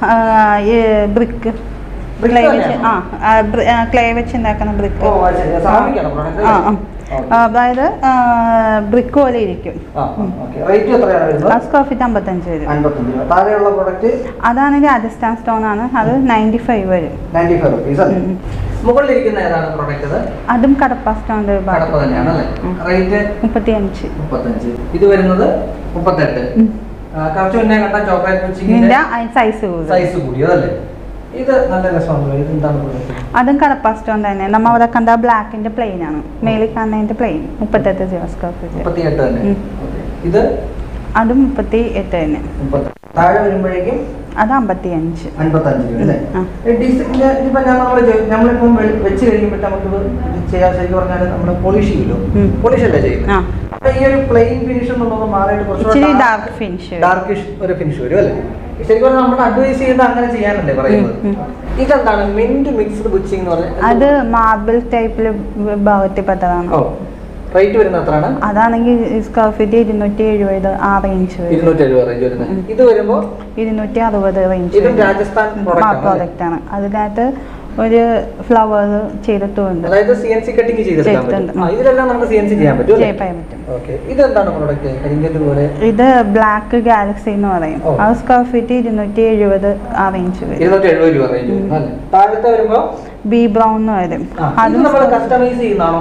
[SPEAKER 2] ബ്രിക്ക്
[SPEAKER 1] Brick
[SPEAKER 2] ക്ലേ വെച്ച്
[SPEAKER 1] തന്നെയാണോ?
[SPEAKER 2] ആ ക്ലേ വെച്ച് ഉണ്ടാക്കുന്ന ബ്രിക്ക്
[SPEAKER 1] ഓ അത് ശരി സാമിക്കാണ് പ്രോഡക്റ്റ്
[SPEAKER 2] ആ ആ. അതായത് ബ്രിക്ക് പോലെ ഇരിക്കും
[SPEAKER 1] റേറ്റ് എത്രയാണ് വരുന്നത്
[SPEAKER 2] ആ സ്ക്വയർ ഫീറ്റ് അമ്പത്തഞ്ച് വരും
[SPEAKER 1] അൻപത്തഞ്ച് രൂപ താഴെയുള്ള പ്രോഡക്റ്റ്
[SPEAKER 2] അതാണ് രാജസ്ഥാൻ സ്റ്റോൺ ആണ് അത് നയൻറ്റി ഫൈവ് വരും
[SPEAKER 1] നയൻറ്റി ഫൈവ് റുപ്പീസ് അല്ലേ
[SPEAKER 2] ഉം.
[SPEAKER 1] മുകളിലിരിക്കുന്ന ഏതാണ് പ്രോഡക്റ്റ് ഇത്
[SPEAKER 2] അതും കടപ്പ സ്റ്റോണിന്റെ
[SPEAKER 1] കടപ്പ തന്നെയാണ് അല്ലേ റേറ്റ്
[SPEAKER 2] മുപ്പത്തിയഞ്ച്
[SPEAKER 1] മുപ്പത്തഞ്ച് ഇത് വരുന്നത് മുപ്പത്തെട്ട്
[SPEAKER 2] ഉം.
[SPEAKER 1] ആ, കുറച്ച് മുന്നേ കണ്ട ചോക്ലേറ്റ്
[SPEAKER 2] ഇതിന്റെ
[SPEAKER 1] മിച്ചിങ്ങിന്റെ
[SPEAKER 2] സൈസ് കൂടുതൽ
[SPEAKER 1] സൈസ് കൂടിയതല്ലേ ഇത് നല്ല രസമാണല്ലോ ഇത് എന്താണ് product?
[SPEAKER 2] അതും കടപ്പ സ്റ്റോൺ തന്നെ നമ്മ അവിടെ കണ്ട ബ്ലാക്കിന്റെ പ്ലെയിൻ ആണ് മേളിൽ കാണുന്നതിന്റെ പ്ലെയിൻ മുപ്പത്തെട്ട് സീറോ സ്ക്വയർ ഫീറ്റ്
[SPEAKER 1] മുപ്പത്തിയെട്ട് തന്നെ
[SPEAKER 2] ഉം.
[SPEAKER 1] Okay. ഇത്
[SPEAKER 2] അതും മുപ്പത്തി എട്ട് തന്നെ
[SPEAKER 1] മുപ്പത്തി താഴെ വരുമ്പോഴേക്കും
[SPEAKER 2] അത് അമ്പത്തി അഞ്ച്
[SPEAKER 1] അൻപത്തഞ്ച് രൂപ അല്ലേ
[SPEAKER 2] ആ.
[SPEAKER 1] ഈ ഡിസൈൻ ഇതിപ്പോ ഞാൻ നമ്മൾ നമ്മളിപ്പം വെ- വെച്ച് കഴിയുമ്പോൾ നമുക്ക് ഇത് ചെയ്യാൻ ശരിക്കും പറഞ്ഞാൽ നമ്മൾ പോളിഷ് ചെയ്യല്ലോ
[SPEAKER 2] ഉം.
[SPEAKER 1] പോളിഷ് അല്ലേ ചെയ്യുന്നത്
[SPEAKER 2] ആ
[SPEAKER 1] അപ്പൊ ഈ ഒരു പ്ലെയിൻ ഫിനിഷ് എന്നുള്ളത് മാറിയിട്ട്
[SPEAKER 2] ഇച്ചിരി ഡാർക്ക് ഫിനിഷ്
[SPEAKER 1] ഡാർക്കിഷ് ഒരു ഫിനിഷ് വരും അല്ലേ ശരിക്കും പറഞ്ഞാൽ നമ്മൾ അഡ്വൈസ് ചെയ്യുന്നത് അങ്ങനെ ചെയ്യാനല്ലേ പറയുന്നത്
[SPEAKER 2] ഉം,
[SPEAKER 1] ഇതെന്താണ് മിന്റ് മിക്സ്ഡ് ബുച്ചിങ് എന്ന് പറഞ്ഞാൽ
[SPEAKER 2] അത് മാർബിൾ ടൈപ്പിൽ ഭാഗത്തിൽപ്പെട്ടതാണ്
[SPEAKER 1] ഓ റേറ്റ് വരുന്നത് എത്രയാണ്
[SPEAKER 2] അതാണെങ്കിൽ സ്ക്വയർ ഫീറ്റ് ഇരുന്നൂറ്റി എഴുപത് ആ റേഞ്ച് വരും
[SPEAKER 1] ഇരുന്നൂറ്റി എഴുപത് റേഞ്ച് വരുന്നത് ഇത് വരുമ്പോൾ
[SPEAKER 2] ഇരുന്നൂറ്റി അറുപത് റേഞ്ച്
[SPEAKER 1] ഇതും രാജസ്ഥാൻ product ആണ് അല്ലേ?
[SPEAKER 2] പ്രോഡക്റ്റ് ആണ് അതിനകത്ത് ഒരു ഫ്ലവർ ചെയ്തിട്ടുണ്ട്
[SPEAKER 1] അതായത് സി എൻ സി കട്ടിങ് ചെയ്തെടുക്കാൻ
[SPEAKER 2] ചെയ്തിട്ടുണ്ട്.
[SPEAKER 1] പറ്റും ആ, ഇതിലെല്ലാം നമുക്ക് സി എൻ സി ചെയ്യാൻ പറ്റും അല്ലേ?
[SPEAKER 2] ചെയ്യാൻ പറ്റും
[SPEAKER 1] ഓക്കെ ഇതെന്താണ് പ്രോഡക്റ്റ് കരിങ്കല്ല് പോലെ
[SPEAKER 2] ഇത് ബ്ലാക്ക് ഗാലക്സി എന്ന് പറയും
[SPEAKER 1] ഓ.
[SPEAKER 2] അത് സ്ക്വയർ ഫീറ്റ് ഇരുന്നൂറ്റി എഴുപത് ആ റേഞ്ച് വരും
[SPEAKER 1] ഇരുന്നൂറ്റി എഴുപത് രൂപ റേഞ്ച് വരുന്നത് അല്ലേ താഴത്തെ വരുമ്പോ
[SPEAKER 2] ബി ബ്രൗൺ എന്ന് വരും
[SPEAKER 1] ആ, ഇത്
[SPEAKER 2] അതും
[SPEAKER 1] നമ്മൾ കസ്റ്റമൈസ് ചെയ്യുന്നതാണോ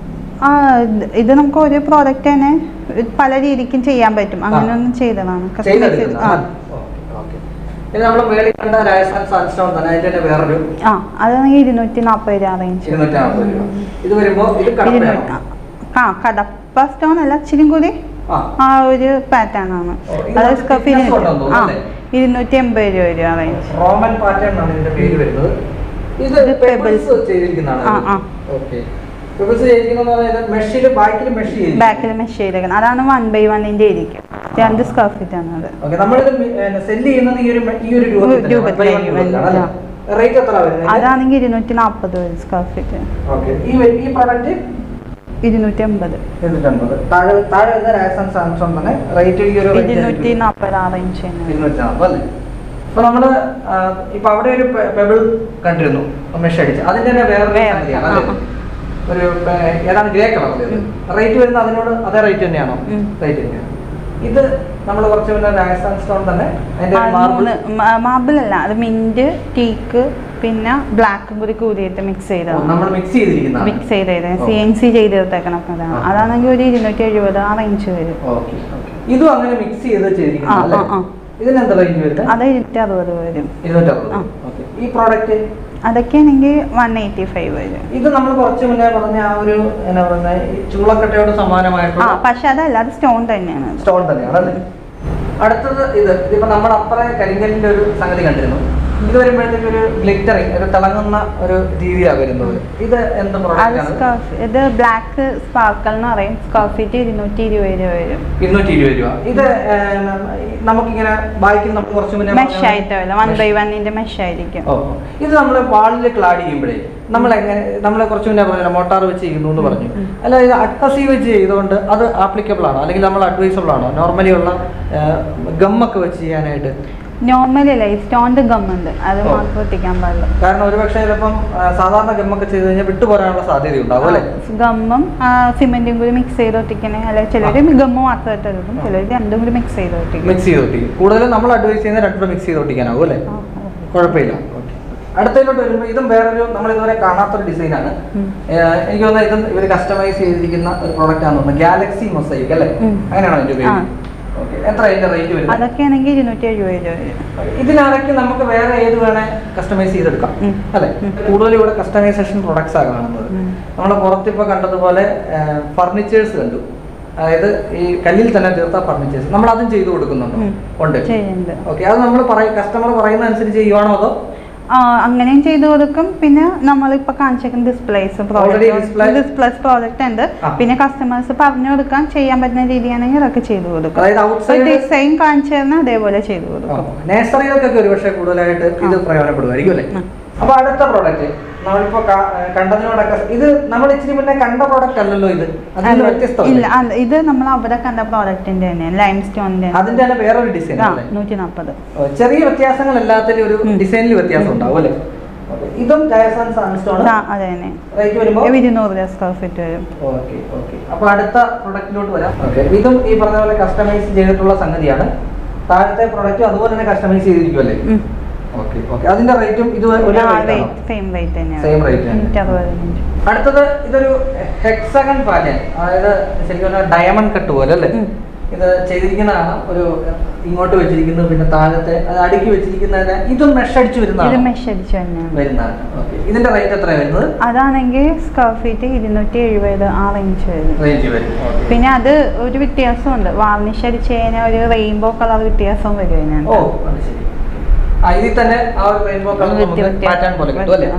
[SPEAKER 2] ആ ഇത് ഇത് നമുക്ക് ഒരു പ്രോഡക്റ്റ് തന്നെ പല രീതിക്കും ചെയ്യാൻ പറ്റും അങ്ങനെ ഒന്നും ചെയ്തതാണ് Customize ചെയ്ത്- ആ
[SPEAKER 1] ചെയ്തെടുക്കുന്നതാണ് ഓക്കെ ഇത് നമ്മൾ മേളിൽ കണ്ട രാജസ്ഥാൻ സാൻസ്റ്റോൺ തന്നെ അതിന്റെ തന്നെ വേറൊരു
[SPEAKER 2] ആ അതാണെങ്കിൽ ഇരുന്നൂറ്റി നാൽപ്പത് രൂപ റേഞ്ച്
[SPEAKER 1] ഇരുന്നൂറ്റി നാൽപ്പത് രൂപ ഇത് വരുമ്പോ ഇത് കടപ്പയാണോ
[SPEAKER 2] ആ കടപ്പ സ്റ്റോൺ അല്ല ഇച്ചിരി കൂടി
[SPEAKER 1] ആ
[SPEAKER 2] ആ ഒരു പാറ്റേൺ ആണ്
[SPEAKER 1] ഓ, ഇത്
[SPEAKER 2] അത്
[SPEAKER 1] നമുക്ക്
[SPEAKER 2] സ്ക്വയർ
[SPEAKER 1] thickness ഉണ്ടെന്ന്
[SPEAKER 2] ഫീറ്റ് ആ
[SPEAKER 1] തോന്നുന്നു,
[SPEAKER 2] ഇരുന്നൂറ്റി എൺപത് രൂപ വരും ആ റേഞ്ച്
[SPEAKER 1] റോമൻ പാറ്റേൺ ആണ് ഇതിന്റെ പേര് വരുന്നത് ഇത്
[SPEAKER 2] ഇത്
[SPEAKER 1] പെബിൾസ്
[SPEAKER 2] pebbles.
[SPEAKER 1] ചെയ്തിരിക്കുന്നതാണ്
[SPEAKER 2] ആ, ആ.
[SPEAKER 1] ഓക്കെ പെബിൾസ് ചെയ്തിരിക്കുന്ന മെഷിൽ ബാക്കിൽ മെഷ് ചെയ്തിരിക്കും
[SPEAKER 2] ബാക്കിൽ മെഷ് ചെയ്തേക്കണം അതാണ് വൺ ബൈ വണ്ണിന്റെ ഇരിക്കും രണ്ട് സ്ക്വയർ ഫീറ്റ് ആണ് അത്
[SPEAKER 1] ഓക്കെ നമ്മളിത് സെല് ചെയ്യുന്നത് ഈ ഒരു മെ- ഈ ഒരു രൂപത്തിൽ
[SPEAKER 2] രൂപത്തിലായിരിക്കും, ആ.
[SPEAKER 1] റേറ്റ് എത്ര വരുന്നത്
[SPEAKER 2] അതാണെങ്കിൽ ഇരുന്നൂറ്റി നാൽപ്പത് വരും സ്ക്വയർ ഫീറ്റ്
[SPEAKER 1] ഓക്കെ ഈ വ- ഈ പ്രോഡക്റ്റ്
[SPEAKER 2] ഇരുന്നൂറ്റി അമ്പത്
[SPEAKER 1] ഇരുന്നൂറ്റമ്പത് താഴെ താഴെ വരുന്ന രാജസ്ഥാൻ സാംസങ് തന്നെ റേറ്റ് ഈ ഒരു rate
[SPEAKER 2] ഇരുന്നൂറ്റി
[SPEAKER 1] ആയിരിക്കും.
[SPEAKER 2] നാൽപ്പത് ആ റേഞ്ച് തന്നെ
[SPEAKER 1] ഇരുന്നൂറ്റി നാൽപ്പത് അല്ലേ അപ്പൊ നമ്മള് ആ, ഇപ്പൊ അവിടെ ഒരു പെബിൾ കണ്ടിരുന്നു മെഷ് അടിച്ച് അതിന്റെ തന്നെ വേറെ
[SPEAKER 2] വേറെ,
[SPEAKER 1] സംഗതിയാണ് അല്ലേ?
[SPEAKER 2] ആ,
[SPEAKER 1] ഒരു ഏ, ഏതാണ് ഗ്രേ കളർ റേറ്റ് വരുന്നത് അതിനോട് അതേ റേറ്റ് തന്നെയാണോ
[SPEAKER 2] ഉം.
[SPEAKER 1] റേറ്റ് തന്നെയാണ് ഇത് നമ്മൾ കുറച്ച് പിന്നെ രാജസ്ഥാൻ സ്റ്റോൺ തന്നെ അതിന്റെ മാർബിൾ
[SPEAKER 2] മൂന്ന് മാർബിൾ അല്ല അത് മിന്റ് ടീക്ക് പിന്നെ ബ്ലാക്കും കൂടി കൂടിയിട്ട് മിക്സ് ചെയ്തതാണ്
[SPEAKER 1] നമ്മൾ മിക്സ് ചെയ്തിരിക്കുന്നതാണ്
[SPEAKER 2] മിക്സ് ചെയ്തത്
[SPEAKER 1] ഓ.
[SPEAKER 2] സി എൻ സി ചെയ്തെടുത്തേക്കണം അതാണ്
[SPEAKER 1] ആ.
[SPEAKER 2] അതാണെങ്കിൽ ഒരു ഇരുന്നൂറ്റി എഴുപത് ആ റേഞ്ച് വരും
[SPEAKER 1] ഓക്കെ ഇതും അങ്ങനെ മിക്സ് ചെയ്ത്
[SPEAKER 2] ആ,
[SPEAKER 1] ചെയ്തിരിക്കുന്നത് അല്ലേ
[SPEAKER 2] ആ, ആ.
[SPEAKER 1] ഇതിനെന്താ റേഞ്ച് വരുന്നത്
[SPEAKER 2] അത് ഇരുന്നൂറ്റി അറുപത് വരും
[SPEAKER 1] ഇരുന്നൂറ്ററുപത്
[SPEAKER 2] ആ.
[SPEAKER 1] ഓക്കെ ഈ പ്രോഡക്റ്റ്
[SPEAKER 2] അതൊക്കെയാണെങ്കിൽ വൺ എയ്റ്റി ഫൈവ് വരും
[SPEAKER 1] ഇത് നമ്മൾ കുറച്ച് മുന്നേ പറഞ്ഞ ആ ഒരു എന്നാ പറയുന്ന ഈ ചൂളക്കട്ടയോട്
[SPEAKER 2] ആ
[SPEAKER 1] സമാനമായിട്ടുള്ള
[SPEAKER 2] പക്ഷെ അതല്ല അത് സ്റ്റോൺ തന്നെയാണ് അത്.
[SPEAKER 1] സ്റ്റോൺ തന്നെയാണ് അല്ലേ അടുത്തത് ഇത് ഇതിപ്പോ നമ്മുടെ അപ്പുറം കരിങ്കല്ലിന്റെ ഒരു സംഗതി കണ്ടിരുന്നു ഇത് വരുമ്പോഴത്തേക്ക് ഒരു ഗ്ലിറ്ററിങ് ഒരു തിളങ്ങുന്ന ഒരു രീതിയാണ് വരുന്നത് ഇത് എന്ത്
[SPEAKER 2] അത്
[SPEAKER 1] പ്രോഡക്റ്റ് ആണ്
[SPEAKER 2] സ്ക്വയർ ഇത് ബ്ലാക്ക് സ്പാർക്കൽ എന്ന് പറയും സ്ക്വയർ ഫീറ്റ് ഇരുന്നൂറ്റി ഇരുപത് രൂപ വരും
[SPEAKER 1] ഇരുന്നൂറ്റി ഇരുപത് രൂപ ഇത് ഏർ, നമുക്കിങ്ങനെ ബാക്കിൽ നമുക്ക് കുറച്ച് മുന്നേ
[SPEAKER 2] മെഷ്
[SPEAKER 1] പറഞ്ഞ-
[SPEAKER 2] ആയിട്ട് വരും വൺ
[SPEAKER 1] Mesh.
[SPEAKER 2] ബൈ വണ്ണിന്റെ മെഷ് ആയിരിക്കും
[SPEAKER 1] ഓ ഓ. ഇത് നമ്മൾ വാളിൽ ക്ലാഡ് ചെയ്യുമ്പോഴേ നമ്മൾ എങ്ങനെ നമ്മൾ കുറച്ച് മുന്നേ പറഞ്ഞല്ലോ മോട്ടാർ വെച്ച് ചെയ്യുന്നു എന്ന് പറഞ്ഞു
[SPEAKER 2] ഉം.
[SPEAKER 1] അല്ല ഇത് അഡ്ഹസീവ് വെച്ച് ചെയ്തുകൊണ്ട് അത് ആപ്ലിക്കബിൾ ആണോ അല്ലെങ്കിൽ നമ്മൾ അഡ്വൈസബിൾ ആണോ നോർമലി ഉള്ള ഗമ്മൊക്കെ വെച്ച് ചെയ്യാനായിട്ട്
[SPEAKER 2] നോർമലി അല്ല ഈ സ്റ്റോണിന്റെ ഗം ഉണ്ട് അത്
[SPEAKER 1] ഓ.
[SPEAKER 2] മാത്രം ഒട്ടിക്കാൻ പാടില്ല
[SPEAKER 1] കാരണം ഒരുപക്ഷെ ചിലപ്പം ആ, സാധാരണ ഗമ്മൊക്കെ ചെയ്ത് കഴിഞ്ഞാൽ വിട്ടുപോരാനുള്ള സാധ്യത ഉണ്ടാവും അല്ലേ
[SPEAKER 2] ഗമ്മും സിമെന്റും കൂടി മിക്സ് ചെയ്ത് ഒട്ടിക്കണേ അല്ലെ ചിലര് ഗമ്മ് മാത്രമായിട്ട് എടുക്കും ചിലര് രണ്ടും കൂടി മിക്സ് ചെയ്ത് ഒട്ടിക്കും
[SPEAKER 1] മിക്സ് ചെയ്ത് ഒട്ടിക്കും കൂടുതലും നമ്മൾ അഡ്വൈസ് ചെയ്യുന്ന രണ്ടും മിക്സ് ചെയ്ത് ഒട്ടിക്കാനാവും അല്ലേ
[SPEAKER 2] ആ, ആ.
[SPEAKER 1] കുഴപ്പമില്ല ഓക്കെ അടുത്തതിലോട്ട് വരുമ്പോൾ ഇതും വേറൊരു നമ്മൾ ഇതുവരെ കാണാത്തൊരു ഡിസൈനാണ്
[SPEAKER 2] ഉം.
[SPEAKER 1] എനിക്ക് തോന്നുന്നത് ഇത് ഇവർ കസ്റ്റമൈസ് ചെയ്തിരിക്കുന്ന ഒരു പ്രോഡക്റ്റ് ആണെന്ന് തോന്നുന്നു ഗാലക്സി മൊസൈക്ക് അല്ലേ
[SPEAKER 2] ഉം.
[SPEAKER 1] അങ്ങനെയാണോ അതിന്റെ പേര്
[SPEAKER 2] ആ.
[SPEAKER 1] ഓക്കെ എത്ര അതിന്റെ റേറ്റ് വരുന്നത്
[SPEAKER 2] അതൊക്കെയാണെങ്കിൽ ഇരുന്നൂറ്റി എഴുപത് രൂപ വരും
[SPEAKER 1] ഇതിനിടയ്ക്ക് നമുക്ക് വേറെ ഏത് വേണേ കസ്റ്റമൈസ് ചെയ്തെടുക്കാം
[SPEAKER 2] ഉം.
[SPEAKER 1] അല്ലേ
[SPEAKER 2] ഉം.
[SPEAKER 1] കൂടുതലും ഇവിടെ കസ്റ്റമൈസേഷൻ പ്രൊഡക്ട്സ് ആണ് കാണുന്നത്
[SPEAKER 2] ഉം.
[SPEAKER 1] നമ്മൾ പുറത്തിപ്പോൾ കണ്ടതുപോലെ ഫർണിച്ചേഴ്സ് കണ്ടു അതായത് ഈ കല്ലിൽ തന്നെ തീർത്ത ഫർണിച്ചേഴ്സ് നമ്മൾ അതും ചെയ്തു കൊടുക്കുന്നുണ്ടോ
[SPEAKER 2] ഉം.
[SPEAKER 1] ഉണ്ട്
[SPEAKER 2] ചെയ്യുന്നുണ്ട്
[SPEAKER 1] ഓക്കെ അത് നമ്മൾ പറയും കസ്റ്റമർ പറയുന്ന അനുസരിച്ച് ചെയ്യുവാണോ അതോ
[SPEAKER 2] ആ, അങ്ങനെയും ചെയ്തു കൊടുക്കും പിന്നെ നമ്മളിപ്പോ കാണിച്ചേക്കുന്ന displays
[SPEAKER 1] Already display-
[SPEAKER 2] displays product ഉണ്ട്
[SPEAKER 1] ആ.
[SPEAKER 2] പിന്നെ കസ്റ്റമേഴ്സ് പറഞ്ഞു കൊടുക്കാൻ ചെയ്യാൻ പറ്റുന്ന രീതിയാണെങ്കിൽ അതൊക്കെ ചെയ്തു കൊടുക്കും
[SPEAKER 1] അതായത് outside-
[SPEAKER 2] ഡിസൈൻ കാണിച്ചു തന്നാൽ അതേപോലെ ചെയ്തു കൊടുക്കും
[SPEAKER 1] നേഴ്സറികൾക്കൊക്കെ ഒരുപക്ഷെ കൂടുതലായിട്ട് ഇത്
[SPEAKER 2] ആ.
[SPEAKER 1] പ്രയോജനപ്പെടുമായിരിക്കും അല്ലേ
[SPEAKER 2] ആ.
[SPEAKER 1] അപ്പൊ അടുത്ത പ്രോഡക്റ്റ് നമ്മളിപ്പോ കാ- കണ്ടതിനോടൊക്കെ ഇത് നമ്മൾ ഇച്ചിരി മുന്നേ കണ്ട പ്രോഡക്റ്റ് അല്ലല്ലോ ഇത് അതിൽ
[SPEAKER 2] അല്ല,
[SPEAKER 1] വ്യത്യസ്തമല്ലേ
[SPEAKER 2] ഇല്ല അത് ഇത് നമ്മൾ അവിടെ കണ്ട പ്രോഡക്റ്റിന്റെ തന്നെ ലൈം സ്റ്റോണിന്റെ
[SPEAKER 1] അതിന്റെ തന്നെ വേറൊരു ഡിസൈൻ
[SPEAKER 2] ആ
[SPEAKER 1] അല്ലേ
[SPEAKER 2] നൂറ്റി നാൽപ്പത്
[SPEAKER 1] ഓ, ചെറിയ വ്യത്യാസങ്ങൾ എല്ലാത്തിലും ഒരു
[SPEAKER 2] ഉം.
[SPEAKER 1] ഡിസൈനിൽ വ്യത്യാസം ഉണ്ടാവും അല്ലേ Okay. ഇതും ജയസാൻ സാൻസ്റ്റോൺ
[SPEAKER 2] അതെ തന്നെ
[SPEAKER 1] റേറ്റ് വരുമ്പോൾ
[SPEAKER 2] ഇരുന്നൂറ് രൂപ സ്ക്വയർ ഫീറ്റ് വരും
[SPEAKER 1] ഓക്കെ ഓക്കെ അപ്പൊ അടുത്ത പ്രൊഡക്റ്റിലോട്ട് വരാം ഓക്കെ ഇതും ഈ പറഞ്ഞ പോലെ കസ്റ്റമൈസ് ചെയ്തിട്ടുള്ള സംഗതിയാണ് താഴത്തെ പ്രൊഡക്റ്റും അതുപോലെ തന്നെ കസ്റ്റമൈസ് ചെയ്തിരിക്കുമല്ലേ
[SPEAKER 2] ഉം.
[SPEAKER 1] ഓക്കെ ഓക്കെ അതിന്റെ റേറ്റും ഇത് ഒരേ
[SPEAKER 2] ആ,
[SPEAKER 1] rate ആണോ?
[SPEAKER 2] rate, same rate തന്നെയാണ്.
[SPEAKER 1] Same rate തന്നെ.
[SPEAKER 2] നൂറ്റി അറുപത് ഇഞ്ച്.
[SPEAKER 1] അടുത്തത് ഇതൊരു ഹെക്സഗൺ പാറ്റേൺ അതായത് ശരിക്കും പറഞ്ഞാൽ ഡയമണ്ട് കട്ട് പോലെ അല്ലേ
[SPEAKER 2] ഉം.
[SPEAKER 1] ഇത് ചെയ്തിരിക്കുന്നതാണ് ഒരു ഇങ്ങോട്ട് വെച്ചിരിക്കുന്നു പിന്നെ താഴത്തെ അത് അടുക്കി വെച്ചിരിക്കുന്നതിന് ഇതും മെഷ് അടിച്ച്
[SPEAKER 2] ഇത്
[SPEAKER 1] വരുന്നതാണ്
[SPEAKER 2] മെഷ് അടിച്ചു തന്നെയാണ്
[SPEAKER 1] വരുന്നതാണ് ഓക്കെ ഇതിന്റെ റേറ്റ് എത്രയാണ് വരുന്നത്
[SPEAKER 2] അതാണെങ്കിൽ സ്ക്വയർ ഫീറ്റ് ഇരുന്നൂറ്റി എഴുപത് ആ റേഞ്ച് വരും
[SPEAKER 1] റേഞ്ച് വരും Okay.
[SPEAKER 2] പിന്നെ അത് ഒരു വ്യത്യാസമുണ്ട് വാർണിഷ് അടിച്ച് കഴിഞ്ഞാൽ ഒരു റെയിൻബോ കളർ വ്യത്യാസവും വരും
[SPEAKER 1] ഓ
[SPEAKER 2] അതിനകത്ത്.
[SPEAKER 1] അത് ശരി ആ ഇതിൽ തന്നെ ആ ഒരു റെയിൻബോ കളർ
[SPEAKER 2] വ്യത്യ-
[SPEAKER 1] നമുക്ക്
[SPEAKER 2] വ്യത്യ-
[SPEAKER 1] പാറ്റേൺ പോലെ കിട്ടും അല്ലേ
[SPEAKER 2] ആ.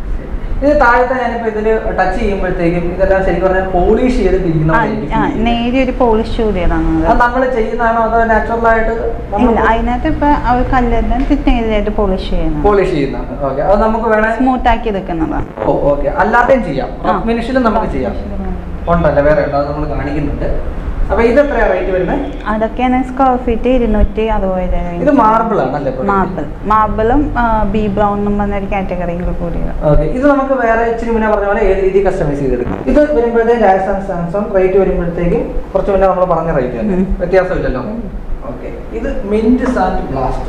[SPEAKER 1] ഇത് താഴത്തെ ഞാനിപ്പോ ഇതില് ടച്ച് ചെയ്യുമ്പോഴത്തേക്കും ഇതെല്ലാം ശരിക്കും പറഞ്ഞാൽ പോളിഷ് ചെയ്ത്
[SPEAKER 2] ആ, ആ, നേരിയ ഒരു പോളിഷ് ചൂടിയതാണ്
[SPEAKER 1] അത്
[SPEAKER 2] അത്
[SPEAKER 1] നമ്മൾ ചെയ്യുന്നതാണോ അതോ നാച്ചുറൽ ആയിട്ട്
[SPEAKER 2] ഇല്ല അതിനകത്ത് ഇപ്പൊ അവർ കല്ലെല്ലാം നേരിയായിട്ട് പോളിഷ് ചെയ്യുന്നത്
[SPEAKER 1] പോളിഷ് ചെയ്യുന്നതാണ് ഓക്കെ അത് നമുക്ക് വേണേ
[SPEAKER 2] സ്മൂത്ത് ആക്കി എടുക്കുന്നതാണ്
[SPEAKER 1] ഓ ഓക്കെ അല്ലാതെയും ചെയ്യാം
[SPEAKER 2] ആ.
[SPEAKER 1] ഫിനിഷിലും നമുക്ക് ചെയ്യാം ഉണ്ടല്ലേ വേറെ ഉണ്ട് അത് നമ്മൾ കാണിക്കുന്നുണ്ട് അപ്പൊ ഇത് എത്രയാ റേറ്റ് വരുന്നത്
[SPEAKER 2] അതൊക്കെയാണ് സ്ക്വയർ ഫീറ്റ് ഇരുന്നൂറ്റി അറുപത്
[SPEAKER 1] ഇത് മാർബിൾ ആണല്ലേ
[SPEAKER 2] മാർബിൾ മാർബിളും ബി ബ്രൗൺ എന്നും പറഞ്ഞൊരു കാറ്റഗറിയിൽ കൂടിയത്
[SPEAKER 1] ഓക്കെ ഇത് നമുക്ക് വേറെ ഇച്ചിരി മുന്നേ പറഞ്ഞ പോലെ ഏത് രീതിയിൽ കസ്റ്റമൈസ് ചെയ്തെടുക്കാം ഇത് വരുമ്പോഴത്തേക്ക് രാജസ്ഥാൻ സാംസങ് റേറ്റ് വരുമ്പോഴത്തേക്ക് കുറച്ച് മുന്നേ നമ്മൾ പറഞ്ഞ റേറ്റ് തന്നെ
[SPEAKER 2] ഉം.
[SPEAKER 1] വ്യത്യാസമില്ലല്ലോ ഓക്കെ ഇത് മിന്റ് സാൻഡ് ബ്ലാസ്റ്റ്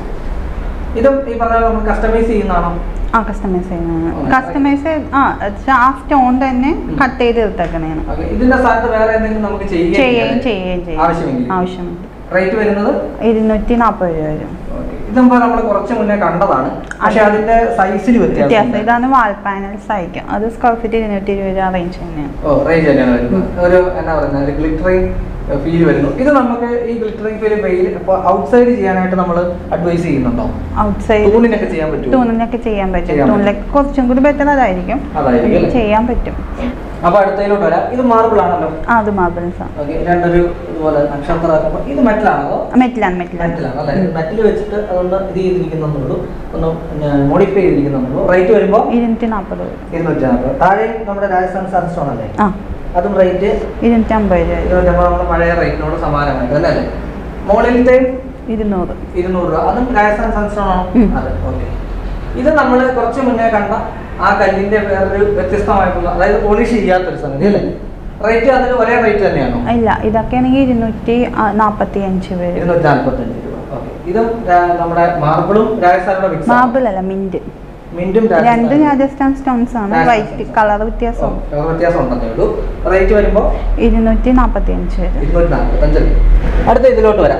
[SPEAKER 1] ഇതും ഈ പറഞ്ഞ പോലെ നമ്മൾ കസ്റ്റമൈസ് ചെയ്യുന്നതാണോ
[SPEAKER 2] ആ കസ്റ്റമൈസ് ചെയ്യുന്നതാണ്
[SPEAKER 1] ഓ,
[SPEAKER 2] കസ്റ്റമൈസ് ആ വെച്ചാ ആ സ്റ്റോൺ തന്നെ കട്ട് ചെയ്ത് എടുത്തേക്കണേണ്
[SPEAKER 1] ഓക്കെ ഇതിന്റെ സ്ഥാനത്ത് വേറെ എന്തെങ്കിലും നമുക്ക്
[SPEAKER 2] ചെയ്യുകയും
[SPEAKER 1] ചെയ്യുകയും
[SPEAKER 2] ചെയ്യുകയും ചെയ്യും
[SPEAKER 1] ആവശ്യമെങ്കിൽ
[SPEAKER 2] ആവശ്യമുണ്ട്
[SPEAKER 1] റേറ്റ് വരുന്നത്
[SPEAKER 2] ഇരുന്നൂറ്റി നാൽപ്പത് രൂപ വരും
[SPEAKER 1] ഓക്കെ ഇതുമ്പോ നമ്മൾ കുറച്ച് മുന്നേ കണ്ടതാണ് പക്ഷെ
[SPEAKER 2] അത്
[SPEAKER 1] അതിന്റെ സൈസിൽ
[SPEAKER 2] വ്യത്യാസം
[SPEAKER 1] വ്യത്യാസം
[SPEAKER 2] ഇതാണ് വാൾ പാനൽസ് അയക്കും അത് സ്ക്വയർ ഫീറ്റ് ഇരുന്നൂറ്റി ഇരുപത് രൂപ റേഞ്ച് തന്നെയാണ്
[SPEAKER 1] ഓ റേഞ്ച് തന്നെയാണ് വരുന്നത് ഒരു എന്നാ പറയുന്നത് ഒരു ഗ്ലിറ്ററിങ് ഫീൽ വരുന്നു ഇത് നമുക്ക് ഈ ഗ്ലിറ്ററിങ് ഫീൽ വെയിൽ ഇപ്പോൾ ഔട്ട്സൈഡ് ചെയ്യാനായിട്ട് നമ്മൾ അഡ്വൈസ് ചെയ്യുന്നുണ്ടോ
[SPEAKER 2] ഔട്ട്സൈഡ്
[SPEAKER 1] തൂണിനൊക്കെ ചെയ്യാൻ പറ്റുമോ
[SPEAKER 2] ടൂണിനൊക്കെ ചെയ്യാൻ പറ്റും
[SPEAKER 1] ചെയ്യാൻ പറ്റും.
[SPEAKER 2] ടൂണിലൊക്കെ കുറച്ചും കൂടി ബെറ്റർ അതായിരിക്കും
[SPEAKER 1] അതായിരിക്കും അല്ലേ?
[SPEAKER 2] ചെയ്യാൻ പറ്റും
[SPEAKER 1] അപ്പൊ അടുത്തതിലോട്ട് വരാം ഇത് മാർബിൾ ആണല്ലോ
[SPEAKER 2] ആ, അത് മാർബിൾസ് ആണ്
[SPEAKER 1] ഓക്കെ രണ്ടൊരു ഇതുപോലെ നക്ഷത്രമാക്കുമ്പോൾ ഇത് മെറ്റലാണോ
[SPEAKER 2] മെറ്റിലാണ് മെറ്റിലാണ്
[SPEAKER 1] മെറ്റലാണ് അല്ലേ മെറ്റൽ വെച്ചിട്ട് അതൊന്ന് ഇത് ചെയ്തിരിക്കുന്നുള്ളൂ ഒന്ന് മോഡിഫൈ ചെയ്തിരിക്കുന്നുള്ളൂ റേറ്റ് വരുമ്പോൾ
[SPEAKER 2] ഇരുന്നൂറ്റി നാൽപ്പത് വരും
[SPEAKER 1] ഇരുന്നൂറ്റി നാൽപ്പത് താഴെ നമ്മുടെ രാജസ്ഥാൻ സാൻസ്റ്റോൺ അല്ലേ
[SPEAKER 2] ആ
[SPEAKER 1] അതും റേറ്റ്
[SPEAKER 2] ഇരുന്നൂറ്റി അമ്പത് രൂപ വരും
[SPEAKER 1] ഇരുന്നൂറ്റമ്പത് നമ്മുടെ പഴയ റേറ്റിനോട് സമാനമായിട്ട് തന്നെ അല്ലേ മുകളിലത്തെ
[SPEAKER 2] ഇരുന്നൂറ്
[SPEAKER 1] ഇരുന്നൂറ് രൂപ അതും രാജസ്ഥാൻ സൺസ്റ്റോൺ ആണോ
[SPEAKER 2] ഉം.
[SPEAKER 1] അതെ ഓക്കെ ഇത് നമ്മൾ കുറച്ച് മുന്നേ കണ്ട ആ കല്ലിന്റെ വേറൊരു വ്യത്യസ്തമായിട്ടുള്ള അതായത് പോളിഷ് ചെയ്യാത്തൊരു സംഗതി അല്ലേ റേറ്റ് അതിന് ഒരേ റേറ്റ് തന്നെയാണോ
[SPEAKER 2] ഇല്ല ഇതൊക്കെ ആണെങ്കിൽ ഇരുന്നൂറ്റി നാൽപ്പത്തി അഞ്ച് വരും
[SPEAKER 1] ഇരുന്നൂറ്റി നാൽപ്പത്തഞ്ച് രൂപ ഓക്കെ ഇതും ആ, നമ്മുടെ മാർബിളും രാജസ്ഥാനിയുടെ മിക്സ്
[SPEAKER 2] മാർബിൾ അല്ല മിന്റ്
[SPEAKER 1] മിന്റും
[SPEAKER 2] രണ്ട് രാജസ്ഥാൻ സ്റ്റോൺസ് ആണ്
[SPEAKER 1] രാജസ്ഥാൻ
[SPEAKER 2] വൈറ്റ്
[SPEAKER 1] stones.
[SPEAKER 2] കളർ വ്യത്യാസം
[SPEAKER 1] കളർ വ്യത്യാസം ഉണ്ടെന്നേ ഉള്ളൂ റേറ്റ് വരുമ്പോൾ
[SPEAKER 2] ഇരുന്നൂറ്റി നാൽപ്പത്തി അഞ്ച് വരും
[SPEAKER 1] ഇരുന്നൂറ്റി നാൽപ്പത്തഞ്ച് അടുത്ത ഇതിലോട്ട് വരാം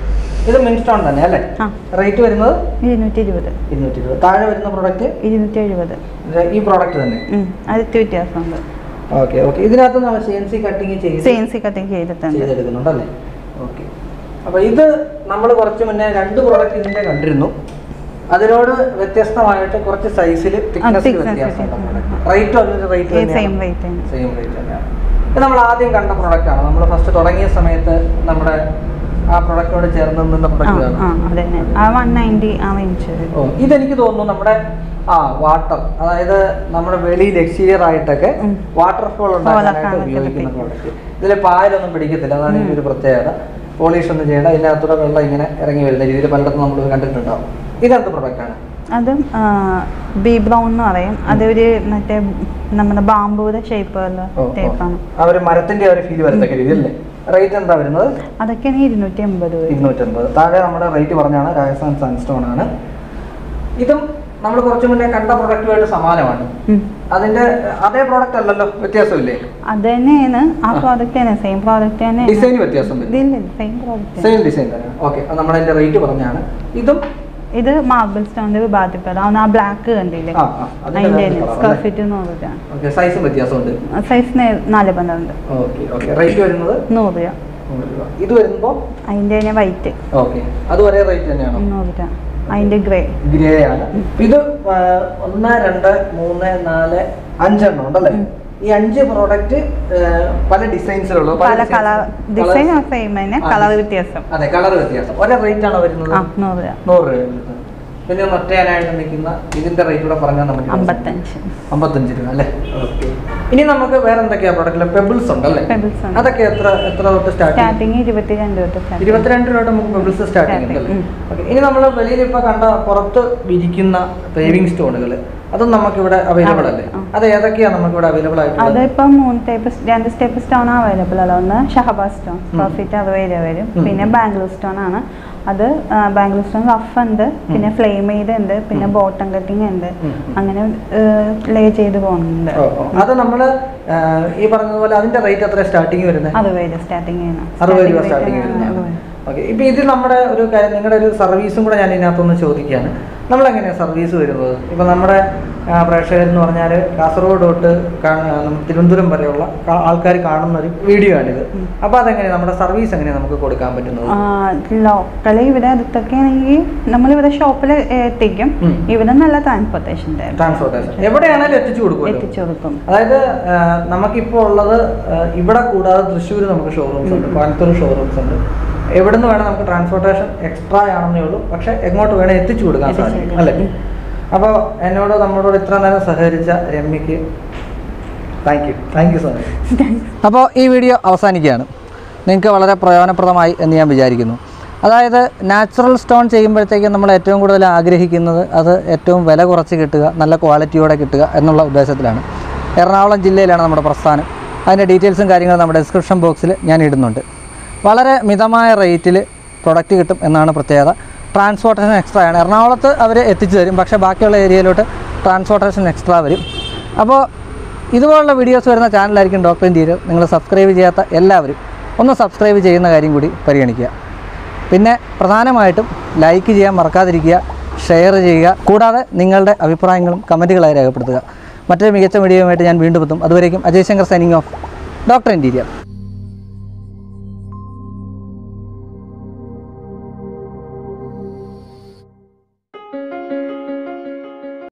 [SPEAKER 1] ഇത് മിൻസ്റ്റോൺ തന്നെ അല്ലേ
[SPEAKER 2] ആ
[SPEAKER 1] റേറ്റ് വരുന്നത്
[SPEAKER 2] ഇരുന്നൂറ്റി ഇരുപത്
[SPEAKER 1] ഇരുന്നൂറ്റി ഇരുപത് താഴെ വരുന്ന പ്രോഡക്റ്റ്
[SPEAKER 2] ഇരുന്നൂറ്റി എഴുപത്
[SPEAKER 1] ഈ പ്രോഡക്റ്റ് തന്നെ
[SPEAKER 2] ഉം, അതിന്റെ വ്യത്യാസമുണ്ട്
[SPEAKER 1] ഓക്കെ ഓക്കെ ഇതിനകത്ത് നമ്മൾ സി എൻ സി കട്ടിങ് ചെയ്ത്
[SPEAKER 2] സി എൻ സി കട്ടിങ് ചെയ്തിട്ടുണ്ട്
[SPEAKER 1] ചെയ്തെടുക്കുന്നുണ്ടല്ലേ ഓക്കെ അപ്പോൾ ഇത് നമ്മൾ കുറച്ച് മുന്നേ രണ്ട് പ്രോഡക്റ്റ് ഇതിൻ്റെ കണ്ടിരുന്നു അതിനോട് വ്യത്യസ്തമായിട്ട് കുറച്ച് സൈസിൽ തിക്നെസ്
[SPEAKER 2] thickness
[SPEAKER 1] വ്യത്യാസമുണ്ട്
[SPEAKER 2] വ്യത്യാസം.
[SPEAKER 1] റേറ്റ് അതിന് റേറ്റ്
[SPEAKER 2] സെയിം റേറ്റ് തന്നെ
[SPEAKER 1] സെയിം റേറ്റ് തന്നെയാണ് ഇത് നമ്മൾ ആദ്യം കണ്ട പ്രോഡക്റ്റ് ആണ് നമ്മൾ ഫസ്റ്റ് തുടങ്ങിയ സമയത്ത് നമ്മുടെ ആ പ്രൊഡക്റ്റോട് ചേർന്ന് നിന്ന
[SPEAKER 2] ആ
[SPEAKER 1] പ്രൊഡക്റ്റ്
[SPEAKER 2] ആ അതെ ആ വൺ നയൻറ്റി ആ റേഞ്ച് വരും
[SPEAKER 1] ഓ ഇതെനിക്ക് തോന്നുന്നു നമ്മുടെ ആ വാട്ടർ അതായത് നമ്മുടെ വെളിയിൽ എക്സ്റ്റീരിയർ ആയിട്ടൊക്കെ
[SPEAKER 2] ഉം.
[SPEAKER 1] വാട്ടർഫോൾ ഉണ്ടാക്കാനായിട്ട്
[SPEAKER 2] കാണാൻ
[SPEAKER 1] ഉപയോഗിക്കുന്ന
[SPEAKER 2] പറ്റും.
[SPEAKER 1] പ്രോഡക്റ്റ് ഇതിൽ പായലൊന്നും പിടിക്കത്തില്ല അതാണ് ഇതിന്റെ ഒരു പ്രത്യേകത പോളിഷ് ഒന്നും ചെയ്യേണ്ട ഇതിനകത്തൂടെ വെള്ളം ഇങ്ങനെ ഇറങ്ങി വരുന്ന രീതിയിൽ പലയിടത്തും നമ്മൾ കണ്ടിട്ടുണ്ടാവും ഇതെന്ത് പ്രൊഡക്റ്റ് ആണ്
[SPEAKER 2] അത് ബി ബ്രൗൺ എന്ന് പറയും അതൊരു മറ്റേ നമ്മുടെ ബാമ്പൂടെ ഷേപ്പുള്ള
[SPEAKER 1] ഓ, ഓ.
[SPEAKER 2] ടൈപ്പാണ്
[SPEAKER 1] ആ ഒരു മരത്തിന്റെ ആ ഒരു ഫീൽ വരത്തക്ക രീതിയിൽ അല്ലേ റേറ്റ് എന്താ വരുന്നത്
[SPEAKER 2] അതൊക്കെയാണ് ഇരുന്നൂറ്റി എൺപത് വരും
[SPEAKER 1] ഇരുന്നൂറ്റമ്പത് താഴെ നമ്മുടെ റേറ്റ് പറഞ്ഞാണ് രാജസ്ഥാൻ സൺസ്റ്റോൺ ആണ് ഇതും നമ്മൾ കുറച്ച് മുന്നേ കണ്ട പ്രൊഡക്റ്റുമായിട്ട് സമാനമാണ്
[SPEAKER 2] ഉം.
[SPEAKER 1] അതിന്റെ അതേ പ്രോഡക്റ്റ് അല്ലല്ലോ വ്യത്യാസമില്ലേ
[SPEAKER 2] അത് തന്നെയാണ് ആ
[SPEAKER 1] ആ.
[SPEAKER 2] പ്രോഡക്റ്റ് തന്നെ സെയിം പ്രോഡക്റ്റ് തന്നെ
[SPEAKER 1] ഡിസൈൻ വ്യത്യാസം വരും
[SPEAKER 2] ഇതില്ല സെയിം പ്രോഡക്റ്റ്
[SPEAKER 1] സെയിം ഡിസൈൻ തന്നെ ഓക്കെ നമ്മൾ അതിന്റെ റേറ്റ് പറഞ്ഞാണ് ഇതും
[SPEAKER 2] ഇത് മാർബിൾ സ്റ്റോണിന്റെ വിഭാഗത്തിൽപ്പെടാം അവന് ആ ബ്ലാക്ക് കണ്ടില്ലേ
[SPEAKER 1] ആ, ആ, അതിന്റെ
[SPEAKER 2] അതിന്റെ
[SPEAKER 1] വേറെ colour
[SPEAKER 2] സ്ക്വയർ
[SPEAKER 1] അല്ലേ?
[SPEAKER 2] ഫീറ്റ് നൂറിലാണ്
[SPEAKER 1] ഓക്കെ സൈസും വ്യത്യാസമുണ്ട്
[SPEAKER 2] സൈസ് നാല് പന്ത്രണ്ട്
[SPEAKER 1] ഓക്കെ ഓക്കെ റേറ്റ് വരുന്നത്
[SPEAKER 2] നൂറ് രൂപ
[SPEAKER 1] നൂറ് രൂപ ഇത് വരുമ്പോൾ
[SPEAKER 2] അതിന്റെ തന്നെ വൈറ്റ്
[SPEAKER 1] ഓക്കെ അത് ഒരേ റേറ്റ് തന്നെയാണോ
[SPEAKER 2] നൂറ് രൂപ അതിന്റെ ഗ്രേ
[SPEAKER 1] ഗ്രേ ആണ് ഇത് ആ, ഒന്ന് രണ്ട് മൂന്ന് നാല് അഞ്ചെണ്ണം ഉണ്ടല്ലേ
[SPEAKER 2] ഉം.
[SPEAKER 1] ഈ അഞ്ച് പ്രോഡക്റ്റ് പല ഡിസൈൻസിലുള്ള
[SPEAKER 2] പല കളർ ഡിസൈൻ സെയിം തന്നെ
[SPEAKER 1] ആ,
[SPEAKER 2] കളർ
[SPEAKER 1] design.
[SPEAKER 2] വ്യത്യാസം
[SPEAKER 1] അതെ കളർ വ്യത്യാസം ഒരേ റേറ്റ് ആണോ വരുന്നത്
[SPEAKER 2] ആ നൂറ് രൂപ
[SPEAKER 1] നൂറ് രൂപ വരുന്നത് പിന്നെ മറ്റേനായിട്ട് നിൽക്കുന്ന ഇതിന്റെ റേറ്റ് കൂടെ പറഞ്ഞാൽ നമുക്ക്
[SPEAKER 2] അമ്പത്തഞ്ച്
[SPEAKER 1] അമ്പത്തഞ്ച് രൂപ അല്ലേ ഓക്കെ ഇനി നമുക്ക് വേറെ എന്തൊക്കെയാ പ്രോഡക്റ്റ് പെബിൾസ് ഉണ്ടല്ലേ
[SPEAKER 2] Pebbles ഉണ്ട്.
[SPEAKER 1] അതൊക്കെ എത്ര എത്ര തൊട്ട് സ്റ്റാർട്ട്
[SPEAKER 2] സ്റ്റാർട്ടിങ് ഇരുപത്തിരണ്ട് തൊട്ട് starting.
[SPEAKER 1] ഇരുപത്തിരണ്ട് രൂപ നമുക്ക് പെബിൾസ് സ്റ്റാർട്ടിംഗ്
[SPEAKER 2] Starting,
[SPEAKER 1] ഉണ്ടല്ലേ
[SPEAKER 2] ഉം.
[SPEAKER 1] ഓക്കെ ഇനി നമ്മൾ വെളിയിൽ ഇപ്പൊ കണ്ട പുറത്ത് വിരിക്കുന്ന പേവിംഗ് സ്റ്റോണുകൾ അതും നമുക്ക് ഇവിടെ അവൈലബിൾ
[SPEAKER 2] അതെ,
[SPEAKER 1] അല്ലേ
[SPEAKER 2] ആ.
[SPEAKER 1] അത് ഏതൊക്കെയാണ് നമുക്ക് ഇവിടെ അവൈലബിൾ ആയിട്ടുള്ളത്
[SPEAKER 2] അതിപ്പം മൂന്ന് ടൈപ്പ് രണ്ട് സ്റ്റെപ്പ് സ്റ്റോൺ അവൈലബിൾ അല്ല ഒന്ന് ഷഹബാസ് സ്റ്റോൺ പ്രോഫിറ്റ് അറുപത് രൂപ വരും
[SPEAKER 1] ഉം.
[SPEAKER 2] പിന്നെ ബാംഗ്ലൂർ സ്റ്റോൺ ആണ് അത് ആ, ബാംഗ്ലൂർ സ്റ്റോൺ റഫ് ഉണ്ട് പിന്നെ ഫ്ലെയിം ചെയ്ത് ഉണ്ട് പിന്നെ
[SPEAKER 1] ഉം.
[SPEAKER 2] ബോട്ടം കട്ടിങ് ഉണ്ട്
[SPEAKER 1] ഉം, ഉം.
[SPEAKER 2] അങ്ങനെ ലേ ചെയ്ത് പോകുന്നുണ്ട്
[SPEAKER 1] ഓ, ഓ. അത് നമ്മൾ ഈ പറഞ്ഞതുപോലെ അതിന്റെ റേറ്റ് എത്ര സ്റ്റാർട്ടിങ് വരുന്നത്
[SPEAKER 2] അറുപത് രൂപ സ്റ്റാർട്ടിങ് ചെയ്യണം
[SPEAKER 1] അറുപത് രൂപ
[SPEAKER 2] Starting
[SPEAKER 1] സ്റ്റാർട്ടിങ്
[SPEAKER 2] rate ആണ് അറുപത്.
[SPEAKER 1] ഓക്കെ ഇപ്പൊ ഇത് നമ്മുടെ ഒരു കാര്യം നിങ്ങളുടെ ഒരു സർവീസും കൂടെ ഞാൻ ഇതിനകത്തൊന്ന് ചോദിക്കുകയാണ് നമ്മൾ എങ്ങനെയാണ് സർവീസ് വരുന്നത് ഇപ്പൊ നമ്മുടെ ആ, പ്രേക്ഷകരെന്ന് പറഞ്ഞാൽ കാസർഗോഡ് തൊട്ട് കാ- നമ്മ- തിരുവനന്തപുരം വരെയുള്ള ആൾക്കാർ കാണുന്ന ഒരു വീഡിയോ ആണിത്
[SPEAKER 2] ഉം.
[SPEAKER 1] അപ്പൊ അതെങ്ങനെയാണ് നമ്മുടെ സർവീസ് എങ്ങനെയാണ് നമുക്ക് കൊടുക്കാൻ പറ്റുന്നത്
[SPEAKER 2] ലോക്കലി ഇവിടെ അടുത്തൊക്കെ ആണെങ്കിൽ നമ്മളിവിടെ ഷോപ്പിൽ എത്തിക്കും
[SPEAKER 1] ഉം.
[SPEAKER 2] ഇവിടെ നല്ല ട്രാൻസ്പോർട്ടേഷൻ
[SPEAKER 1] ട്രാൻസ്പോർട്ടേഷൻ എവിടെയാണെങ്കിലും എത്തിച്ചു കൊടുക്കുമല്ലോ
[SPEAKER 2] എത്തിച്ചു കൊടുക്കും
[SPEAKER 1] അതായത് ആ, നമുക്കിപ്പോൾ ഉള്ളത് ആ, ഇവിടെ കൂടാതെ തൃശ്ശൂർ നമുക്ക് ഷോറൂംസ് ഉണ്ട് കോയമ്പത്തൂർ ഷോറൂംസ് ഉണ്ട് എവിടെ നിന്ന് വേണം നമുക്ക് ട്രാൻസ്പോർട്ടേഷൻ എക്സ്ട്രാ ആണെന്നേ ഉള്ളൂ പക്ഷെ എങ്ങോട്ട് വേണേൽ എത്തിച്ചു കൊടുക്കാൻ
[SPEAKER 2] എത്തിച്ചു
[SPEAKER 1] സാധിക്കും
[SPEAKER 2] കൊടുക്കാം.
[SPEAKER 1] അല്ലേ അപ്പോൾ എന്നോട് നമ്മളോട് ഇത്ര നേരം സഹകരിച്ച രമ്യക്ക് thank you thank you so much അപ്പോൾ ഈ വീഡിയോ അവസാനിക്കുകയാണ് നിങ്ങൾക്ക് വളരെ പ്രയോജനപ്രദമായി എന്ന് ഞാൻ വിചാരിക്കുന്നു അതായത് നാച്ചുറൽ സ്റ്റോൺ ചെയ്യുമ്പോഴത്തേക്കും നമ്മൾ ഏറ്റവും കൂടുതൽ ആഗ്രഹിക്കുന്നത് അത് ഏറ്റവും വില കുറച്ച് കിട്ടുക നല്ല ക്വാളിറ്റിയോടെ കിട്ടുക എന്നുള്ള ഉദ്ദേശത്തിലാണ് എറണാകുളം ജില്ലയിലാണ് നമ്മുടെ പ്രസ്ഥാനം അതിൻ്റെ ഡീറ്റെയിൽസും കാര്യങ്ങളും നമ്മുടെ ഡിസ്ക്രിപ്ഷൻ ബോക്സിൽ ഞാൻ ഇടുന്നുണ്ട് വളരെ മിതമായ റേറ്റിൽ പ്രൊഡക്റ്റ് കിട്ടും എന്നാണ് പ്രത്യേകത ട്രാൻസ്പോർട്ടേഷൻ എക്സ്ട്രാ ആണ് എറണാകുളത്ത് അവർ എത്തിച്ചു തരും പക്ഷേ ബാക്കിയുള്ള ഏരിയയിലോട്ട് ട്രാൻസ്പോർട്ടേഷൻ എക്സ്ട്രാ വരും അപ്പോൾ ഇതുപോലുള്ള വീഡിയോസ് വരുന്ന ചാനലായിരിക്കും ഡോക്ടർ ഇൻറ്റീരിയർ നിങ്ങൾ സബ്സ്ക്രൈബ് ചെയ്യാത്ത എല്ലാവരും ഒന്ന് സബ്സ്ക്രൈബ് ചെയ്യുന്ന കാര്യം കൂടി പരിഗണിക്കുക പിന്നെ പ്രധാനമായിട്ടും ലൈക്ക് ചെയ്യാൻ മറക്കാതിരിക്കുക ഷെയർ ചെയ്യുക കൂടാതെ നിങ്ങളുടെ അഭിപ്രായങ്ങളും കമൻറ്റുകളായി രേഖപ്പെടുത്തുക മറ്റൊരു മികച്ച വീഡിയോയുമായിട്ട് ഞാൻ വീണ്ടും എത്തും അതുവരേക്കും Ajay Shankar signing off doctor interior